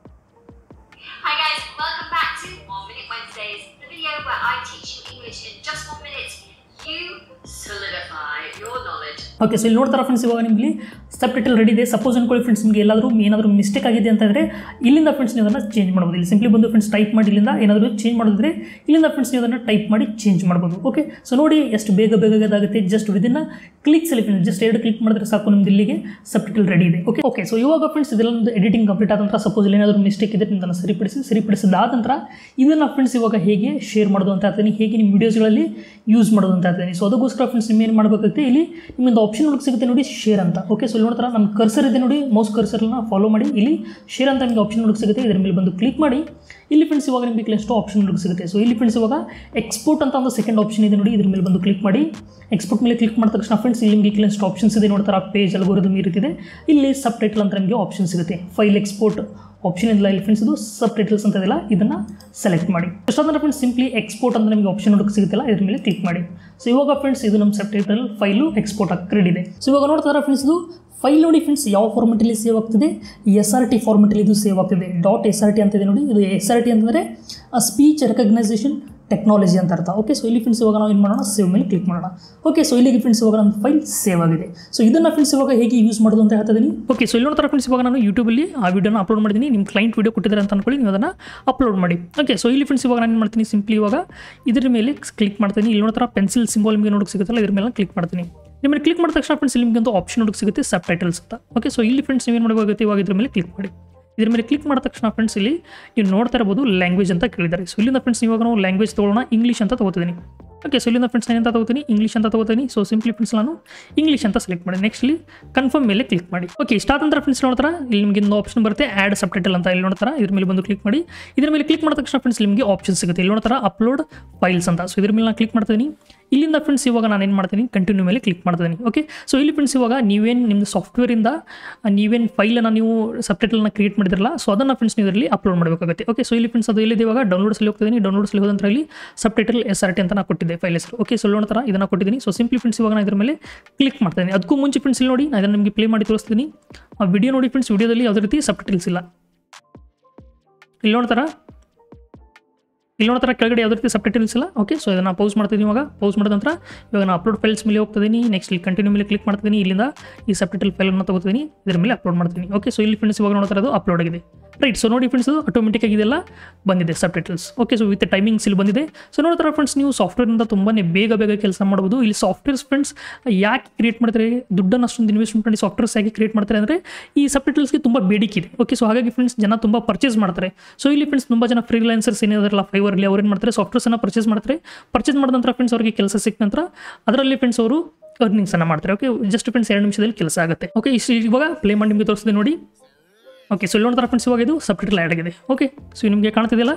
Hi guys, welcome back to One Minute Wednesdays, the video where I teach you English in just one minute. You solidify your knowledge okay so ಇಲ್ಲಿ ನೋಡ್ತಾರ ಫ್ರೆಂಡ್ಸ್ ಇವಾಗ ನಿಮಗೆ ಸಬ್ ಟೈಟಲ್ ರೆಡಿ ಇದೆ ಸಪೋಸ್ ಅನ್ಕೊಳ್ಳಿ friends ನಿಮಗೆ ಎಲ್ಲಾದರೂ ಏನಾದರೂ mistake ಆಗಿದೆ ಅಂತಂದರೆ ಇಲ್ಲಿಂದ ಫ್ರೆಂಡ್ಸ್ ನೀವು ಅದನ್ನು ಚೇಂಜ್ ಮಾಡ್ಬೋದು ಇಲ್ಲಿ ಸಿಂಪ್ಲಿ ಬಂದು ಫ್ರೆಂಡ್ಸ್ ಟೈಪ್ ಮಾಡಿ ಇಲ್ಲಿಂದ ಏನಾದರೂ ಚೇಂಜ್ ಮಾಡಿದ್ರೆ ಇಲ್ಲಿಂದ ಫ್ರೆಂಡ್ಸ್ ನೀವು ಅದನ್ನು ಟೈಪ್ ಮಾಡಿ ಚೇಂಜ್ ಮಾಡ್ಬೋದು ಓಕೆ ಸೊ ನೋಡಿ ಎಷ್ಟು ಬೇಗ ಬೇಗ ಅದಾಗುತ್ತೆ ಜಸ್ಟ್ ವಿದಿನ್ ಕ್ಲಿಕ್ಸ್ ಅಲ್ಲಿ ಫ್ರೆಂಡ್ಸ್ ಜಸ್ಟ್ ಎರಡು ಕ್ಲಿಕ್ ಮಾಡಿದ್ರೆ ಸಾಕು ನಿಮ್ದು ಇಲ್ಲಿಗೆ ಸಬ್ ಟೈಟಲ್ ರೆಡಿ ಇದೆ ಓಕೆ ಓಕೆ ಸೊ ಇವಾಗ ಫ್ರೆಂಡ್ಸ್ ಇದೆಲ್ಲ ಒಂದು ಎಡಿಟಿಂಗ್ ಕಂಪ್ಲೀಟ್ ಆದ ನಂತರ ಸಪೋಸ್ ಇಲ್ಲಿ ಏನಾದರೂ ಮಿಸ್ಟೇಕ್ ಇದೆ ಅದನ್ನು ಸರಿಪಡಿಸಿ ಸರಿಪಡಿಸಿದಾದ ನಂತರ ಇದನ್ನು ಫ್ರೆಂಡ್ಸ್ ಇವಾಗ ಹೇಗೆ ಶೇರ್ ಮಾಡೋದು ಅಂತ ಹೇಳ್ತೀನಿ ಹೇಗೆ ನಿಮ್ಮ ವೀಡಿಯೋಸ್ಗಳಲ್ಲಿ ಯೂಸ್ ಮಾಡೋದು ಅಂತ ಹೇಳ್ತೀನಿ ಸೊ ಅದಕ್ಕೋಸ್ಕರ ಫ್ರೆಂಡ್ಸ್ ನಿಮ್ಮ ಏನು ಮಾಡಬೇಕಾಗುತ್ತೆ ಇಲ್ಲಿ ನಿಮ್ಮಿಂದ ಆಪ್ಷನ್ ಒಳಗೆ ಸಿಗುತ್ತೆ ನೋಡಿ ಶೇರ್ ಅಂತ ಓಕೆ ಸೊ ಇಲ್ಲಿ ನೋಡ್ತಾರ ನಮ್ಮ ಕರ್ಸರ್ ಇದೆ ನೋಡಿ ಮೌಸ್ ಕರ್ಸರ್ನ ಫಾಲೋ ಮಾಡಿ ಇಲ್ಲಿ ಶೇರ್ ಅಂತ ನಿಮಗೆ ಆಪ್ಷನ್ ಒಳಗೆ ಸಿಗುತ್ತೆ ಇದರ ಮೇಲೆ ಬಂದು ಕ್ಲಿಕ್ ಮಾಡಿ ಇಲ್ಲಿ ಫ್ರೆಂಡ್ಸ್ ಇವಾಗ ನಿಮಗೆ ಕೆಲಷ್ಟು ಆಪ್ಷನ್ ಒಳಗೆ ಸಿಗುತ್ತೆ ಸೊ ಇಲ್ಲಿ ಫ್ರೆಂಡ್ಸ್ ಇವಾಗ ಎಕ್ಸ್ಪೋರ್ಟ್ ಅಂತ ಒಂದು ಸೆಕೆಂಡ್ ಆಪ್ಷನ್ ಇದೆ ನೋಡಿ ಇದ್ರ ಮೇಲೆ ಬಂದು ಕ್ಲಿಕ್ ಮಾಡಿ ಎಕ್ಸ್ಪೋರ್ಟ್ ಮೇಲೆ ಕ್ಲಿಕ್ ಮಾಡಿದ ತಕ್ಷಣ ಫ್ರೆಂಡ್ಸ್ ಇಲ್ಲಿ ನಿಮಗೆ ಕೆಲಷ್ಟು ಆಪ್ಷನ್ಸ್ ಇದೆ ನೋಡ್ತಾರ ಪೇಜ್ ಅಲ್ಗೋರಿದಮ್ ಈ ರೀತಿ ಇದೆ ಇಲ್ಲಿ ಸಬ್ ಟೈಟಲ್ ಅಂತ ನಿಮಗೆ ಆಪ್ಷನ್ ಸಿಗುತ್ತೆ ಫೈಲ್ ಎಕ್ಸ್ಪೋರ್ಟ್ ಆಪ್ಷನ್ ಇಲ್ಲ ಇಲ್ಲಿ ಫ್ರೆಂಡ್ಸ್ ಇದು ಸಬ್ ಟೈಟಲ್ಸ್ ಅಂತ ಇದೆಲ್ಲ ಇದನ್ನು ಸೆಲೆಕ್ಟ್ ಮಾಡಿ ಅಷ್ಟಾದ್ರೆ ಫ್ರೆಂಡ್ಸ್ ಸಿಂಪ್ಲಿ ಎಕ್ಸ್ಪೋರ್ಟ್ ಅಂತ ನಿಮಗೆ ಆಪ್ಷನ್ ಹುಡುಕ್ ಸಿಗುತ್ತಲ್ಲ ಇದ್ರ ಮೇಲೆ ಕ್ಲಿಕ್ ಮಾಡಿ ಸೊ ಇವಾಗ ಫ್ರೆಂಡ್ಸ್ ಇದು ನಮ್ಮ ಸಬ್ ಟೈಟಲ್ ಫೈಲು ಎಕ್ಸ್ಪೋರ್ಟ್ ಆಗಿ ರೆಡಿ ಇದೆ ಸೊ ಇವಾಗ ನೋಡ್ತಾರ ಫ್ರೆಂಡ್ಸ್ ಇದು ಫೈಲ್ ನೋಡಿ ಫ್ರೆಂಡ್ಸ್ ಯಾವ ಫಾರ್ಮೆಟಲ್ಲಿ ಸೇವ್ ಆಗ್ತಿದೆ ಎಸ್ ಆರ್ ಟಿ ಫಾರ್ಮೆಟಲ್ಲಿ ಇದು ಸೇವ್ ಆಗ್ತಿದೆ ಡಾಟ್ ಎಸ್ ಆರ್ ಟಿ ಅಂತಿದೆ ನೋಡಿ ಇದು ಎಸ್ ಆರ್ ಟಿ ಅಂತಂದರೆ ಸ್ಪೀಚ್ ರೆಕಗ್ನೈಸೇಷನ್ ಟೆಕ್ನಾಲಜಿ ಅಂತ ಅರ್ಥ ಓಕೆ ಸೊ ಇಲ್ಲಿ ಫ್ರೆಂಡ್ಸ್ ಇವಾಗ ನಾವು ಏನು ಮಾಡೋಣ ಸೇವ್ ಮೇಲೆ ಕ್ಲಿಕ್ ಮಾಡೋಣ ಓಕೆ ಸೊ ಇಲ್ಲಿಗೆ ಫ್ರೆಂಡ್ಸ್ ಇವಾಗ ನಮ್ಮ ಫೈಲ್ ಸೇವ್ ಆಗಿದೆ ಸೊ ಇದನ್ನು ಫ್ರೆಂಡ್ಸ್ ಇವಾಗ ಹೇಗೆ ಯೂಸ್ ಮಾಡೋದು ಅಂತ ಹೇಳ್ತಿದ್ದೀನಿ ಓಕೆ ಸೊ ಇಲ್ಲಿ ನೋಡ್ತಾರೆ ಫ್ರೆಂಡ್ಸ್ ಇವಾಗ ನಾನು ಯೂಟ್ಯೂಬಲ್ಲಿ ಆ ವಿಡಿಯೋನ ಅಪ್ಲೋಡ್ ಮಾಡಿದ್ದೀನಿ ನಿಮ್ಮ ಕ್ಲೈಂಟ್ ವಿಡಿಯೋ ಕೊಟ್ಟಿದ್ದಾರೆ ಅಂತ ಅನ್ಕೊಳ್ಳಿ ನೀವು ಅದನ್ನು ಅಪ್ಲೋಡ್ ಮಾಡಿ ಓಕೆ ಸೊ ಇಲ್ಲಿ ಫ್ರೆಂಡ್ಸ್ ಇವಾಗ ನಾನು ಏನು ಮಾಡ್ತೀನಿ ಸಿಂಪ್ಲಿ ಇವಾಗ ಇದ್ರ ಮೇಲೆ ಕ್ಲಿಕ್ ಮಾಡ್ತೀನಿ ಇಲ್ಲಿ ನೋಡ್ತಾರೆ ಪೆನ್ಸಿಲ್ ಸಿಂಬಲ್ ನಿಮಗೆ ನೋಡೋಕೆ ಸಿಗುತ್ತಲ್ಲ ಇದ್ರ ಮೇಲೆ ಕ್ಲಿಕ್ ಮಾಡ್ತೀನಿ ನಿಮ್ಮನ್ನು ಕ್ಲಿಕ್ ಮಾಡಿದ ತಕ್ಷಣ ಫ್ರೆಂಡ್ಸ್ ನಿಮಗೆ ಒಂದು ಆಪ್ಷನ್ ಹುಡುಕ್ ಸಿಗುತ್ತೆ ಸಬ್ ಟೈಟಲ್ಸ್ ಅಂತ ಓಕೆ ಸೊ ಇಲ್ಲಿ ಫ್ರೆಂಡ್ಸ್ ನೀವೇನು ಮಾಡಬೇಕಾಗುತ್ತೆ ಇವಾಗ ಇದ್ರ ಮೇಲೆ ಕ್ಲಿಕ್ ಮಾಡಿ ಇದ್ರ ಮೇಲೆ ಕ್ಲಿಕ್ ಮಾಡಿದ ತಕ್ಷಣ ಫ್ರೆಂಡ್ಸ್ ಇಲ್ಲಿ ನೀವು ನೋಡ್ತಾ ಇರ್ಬೋದು ಲ್ಯಾಂಗ್ವೇಜ್ ಅಂತ ಕೇಳಿದ್ದಾರೆ ಸೊ ಇಲ್ಲಿಂದ ಫ್ರೆಂಡ್ಸ್ ಇವಾಗ ನಾವು ಲ್ಯಾಂಗ್ವೇಜ್ ತೊಗೊಳ್ಳೋಣ ಇಂಗ್ಲೀಷ್ ಅಂತ ತಗೋತೀನಿ ಓಕೆ ಸೊ ಇಲ್ಲಿಂದ ಫ್ರೆಂಡ್ಸ್ ನಾನು ಅಂತ ತಗೋತೀನಿ ಇಂಗ್ಲೀಷ್ ಅಂತ ತಗೋತೀನಿ ಸೊ ಸಿಂಪ್ಲಿ ಫ್ರೆಂಡ್ಸ್ ನಾನು ಇಂಗ್ಲೀಷ್ ಅಂತ ಸೆಲೆಕ್ಟ್ ಮಾಡಿ ನೆಕ್ಸ್ಟ್ ಇಲ್ಲಿ ಕನ್ಫರ್ಮ್ ಮೇಲೆ ಕ್ಲಿಕ್ ಮಾಡಿ ಓಕೆ ಇಷ್ಟ ನಂತರ ಫ್ರೆಂಡ್ಸ್ ನೋಡ್ತಾರ ಇಲ್ಲಿ ನಿಮಗೆ ಒಂದು ಆಪ್ಷನ್ ಬರುತ್ತೆ ಆ್ಯಡ್ ಸಬ್ ಟೈಟಲ್ ಅಂತ ಇಲ್ಲಿ ನೋಡ್ತಾರ ಇದ್ರ ಮೇಲೆ ಬಂದು ಕ್ಲಿಕ್ ಮಾಡಿ ಇದ್ರ ಮೇಲೆ ಕ್ಲಿಕ್ ಮಾಡಿದ ತಕ್ಷಣ ಫ್ರೆಂಡ್ಸ್ ನಿಮಗೆ ಆಪ್ಷನ್ ಸಿಗುತ್ತೆ ಇಲ್ಲಿ ನೋಡ್ತಾರ ಅಪ್ಲೋಡ್ ಫೈಲ್ಸ್ ಅಂತ ಸೊ ಇದ್ರ ಮೇಲೆ ನಾನು ಕ್ಲಿಕ್ ಮಾಡ್ತೀನಿ ಇಲ್ಲಿಂದ ಫ್ರೆಂಡ್ಸ್ ಇವಾಗ ನಾನು ಏನು ಮಾಡ್ತೀನಿ ಕಂಟಿನ್ಯೂ ಮೇಲೆ ಕ್ಲಿಕ್ ಮಾಡ್ತೀನಿ ಓಕೆ ಸೊ ಇಲ್ಲಿ ಫ್ರೆಂಡ್ಸ್ ಇವಾಗ ನೀವೇನು ನಿಮ್ಮದು ಸಾಫ್ಟ್ವೇರಿಂದ ನೀವೇನು ಫೈಲನ್ನು ನೀವು ಸಬ್ಟೈಟಲ್ನ ಕ್ರಿಯೇಟ್ ಮಾಡಿದ್ರಲ್ಲ ಸೊ ಅದನ್ನು ಫ್ರೆಂಡ್ಸ್ ನೀವು ಇದರಲ್ಲಿ ಅಪ್ಲೋಡ್ ಮಾಡಬೇಕಾಗುತ್ತೆ ಓಕೆ ಸೊ ಇಲ್ಲಿ ಫ್ರೆಂಡ್ಸ್ ಅದು ಎಲ್ಲಿದೆ ಇವಾಗ ಡೌನ್ಲೋಡ್ಸಲ್ಲಿ ಹೋಗ್ತಿದ್ದೀನಿ ಡೌನ್ಲೋಡ್ಸಲ್ಲಿ ಹೋದಂತರ ಇಲ್ಲಿ ಸಬ್ಟೈಟಲ್ ಎಸ್ ಆರ್ ಟಿ ಅಂತ ನಾನು ಕೊಟ್ಟಿದ್ದೆ ಫೈಲ್ ಹೆಸರು ಓಕೆ ಸೊ ನೋಡ್ತಾರ ಇದನ್ನು ಕೊಟ್ಟಿದ್ದೀನಿ ಸೊ ಸಿಂಪ್ಲಿ ಫ್ರೆಂಡ್ಸ್ ಇವಾಗ ನಾನು ಇದ್ರ ಮೇಲೆ ಕ್ಲಿಕ್ ಮಾಡ್ತೀನಿ ಅದಕ್ಕೂ ಮುಂಚೆ ಫ್ರೆಂಡ್ಸ್ ಇಲ್ಲಿ ನೋಡಿ ನಾನು ಇದನ್ನು ನಿಮಗೆ ಪ್ಲೇ ಮಾಡಿ ತೋರಿಸ್ತೀನಿ ಆ ವಿಡಿಯೋ ನೋಡಿ ಫ್ರೆಂಡ್ಸ್ ವಿಡಿಯೋದಲ್ಲಿ ಯಾವುದೇ ರೀತಿ ಸಬ್ಟೈಟಲ್ಸ್ ಇಲ್ಲ ಇಲ್ಲಿ ನೋಡ್ತಾರಾ ಇಲ್ಲಿ ನೋಡ್ತಾರೆ ಕೆಳಗಡೆ ಯಾವುದೇ ರೀತಿ ಸಬ್ಟೈಟಲ್ಸ್ ಇಲ್ಲ ಓಕೆ ಸೊ ಇದನ್ನು ಪೌಸ್ ಮಾಡ್ತಿದ್ದೀನಿ ಇವಾಗ ಪೌಸ್ ಮಾಡಿದ ನಂತರ ಇವಾಗ ನಾನು ಅಪ್ಲೋಡ್ ಫೈಲ್ಸ್ ಮೇಲೆ ಹೋಗ್ತಿದ್ದೀನಿ ನೆಕ್ಸ್ಟ್ ಇಲ್ಲಿ ಕಂಟಿನ್ಯೂ ಮೇಲೆ ಕ್ಲಿಕ್ ಮಾಡ್ತೀನಿ ಇಲ್ಲಿಂದ ಈ ಸಬ್ಟೈಟಲ್ ಫೈಲನ್ನು ತಗೋತೀನಿ ಇದ್ರ ಮೇಲೆ ಅಪ್ಲೋಡ್ ಮಾಡ್ತೀನಿ ಓಕೆ ಸೊ ಇಲ್ಲಿ ಫ್ರೆಂಡ್ಸ್ ಇವಾಗ ನೋಡ್ತಾ ಇರೋದು ಅಪ್ಲೋಡ್ ಆಗಿದೆ ರೈಟ್ ಸೊ ನೋಡಿ ಫ್ರೆಂಡ್ಸ್ ಅದು ಆಟೋಮೆಟಿಕ್ ಆಗಿ ಇದೆಲ್ಲ ಬಂದಿದೆ subtitles okay so with timings ಇಲ್ಲಿ ಬಂದಿದೆ ಸೊ ನೋಡ್ತಾರೆ ಫ್ರೆಂಡ್ಸ್ ನೀವು ಸಾಫ್ಟ್ವೇರಿಂದ ತುಂಬಾ ಬೇಗ ಬೇಗ ಕೆಲಸ ಮಾಡ್ಬೋದು ಇಲ್ಲಿ ಸಾಫ್ಟ್ವೇರ್ಸ್ ಫ್ರೆಂಡ್ಸ್ ಯಾಕೆ ಕ್ರಿಯೇಟ್ ಮಾಡ್ತಾರೆ ದುಡ್ಡನ್ನು ಅಷ್ಟೊಂದು ಇನ್ವೆಸ್ಟ್ಮೆಂಟ್ ಮಾಡಿ ಸಾಫ್ಟ್ವೇರ್ಸ್ ಯಾಕೆ ಕ್ರಿಯೇಟ್ ಮಾಡ್ತಾರೆ ಅಂದರೆ ಈ ಸಬ್ಟೈಟಲ್ಸ್ಗೆ ತುಂಬ ಬೇಡಿಕೆ ಇದೆ ಓಕೆ ಸೊ ಹಾಗಾಗಿ ಫ್ರೆಂಡ್ಸ್ ಜನ ತುಂಬ ಪರ್ಚೇಸ್ ಮಾಡ್ತಾರೆ ಸೊ ಇಲ್ಲಿ ಫ್ರೆಂಡ್ಸ್ ತುಂಬ ಜನ ಫ್ರೀಲಾನ್ಸರ್ಸ್ ಏನಿದಾರಲ್ಲ ಫೈವರ್ಲಿ ಅವ್ರು ಏನು ಮಾಡ್ತಾರೆ ಸಾಫ್ಟ್ವೇರ್ಸನ್ನು ಪರ್ಚೇಸ್ ಮಾಡ್ತಾರೆ ಪರ್ಚೇಸ್ ಮಾಡಿದ ನಂತರ ಫ್ರೆಂಡ್ಸ್ ಅವರಿಗೆ ಕೆಲಸ ಸಿಕ್ಕ ನಂತರ ಅದರಲ್ಲಿ ಫ್ರೆಂಡ್ಸ್ ಅವರು ಅರ್ನಿಂಗ್ಸನ್ನು ಮಾಡ್ತಾರೆ ಓಕೆ ಜಸ್ಟ್ ಫ್ರೆಂಡ್ಸ್ ಎರಡು ನಿಮಿಷದಲ್ಲಿ ಕೆಲಸ ಆಗುತ್ತೆ ಓಕೆ ಇಷ್ಟು ಇವಾಗ ಪ್ಲೇ ಮಾಡಿ ನಿಮಗೆ ತೋರಿಸ್ತೀನಿ ನೋಡಿ ಓಕೆ ಸೊ ಇಲ್ಲಿ ನೋಡ್ತಾರೆ ಫ್ರೆಂಡ್ಸ್ ಇವಾಗ ಇದು ಸಬ್ಟೈಟಲ್ ಆ್ಯಡ್ ಆಗಿದೆ ಓಕೆ ಸೊ ನಿಮಗೆ ಕಾಣ್ತಿದೆಯಲ್ಲ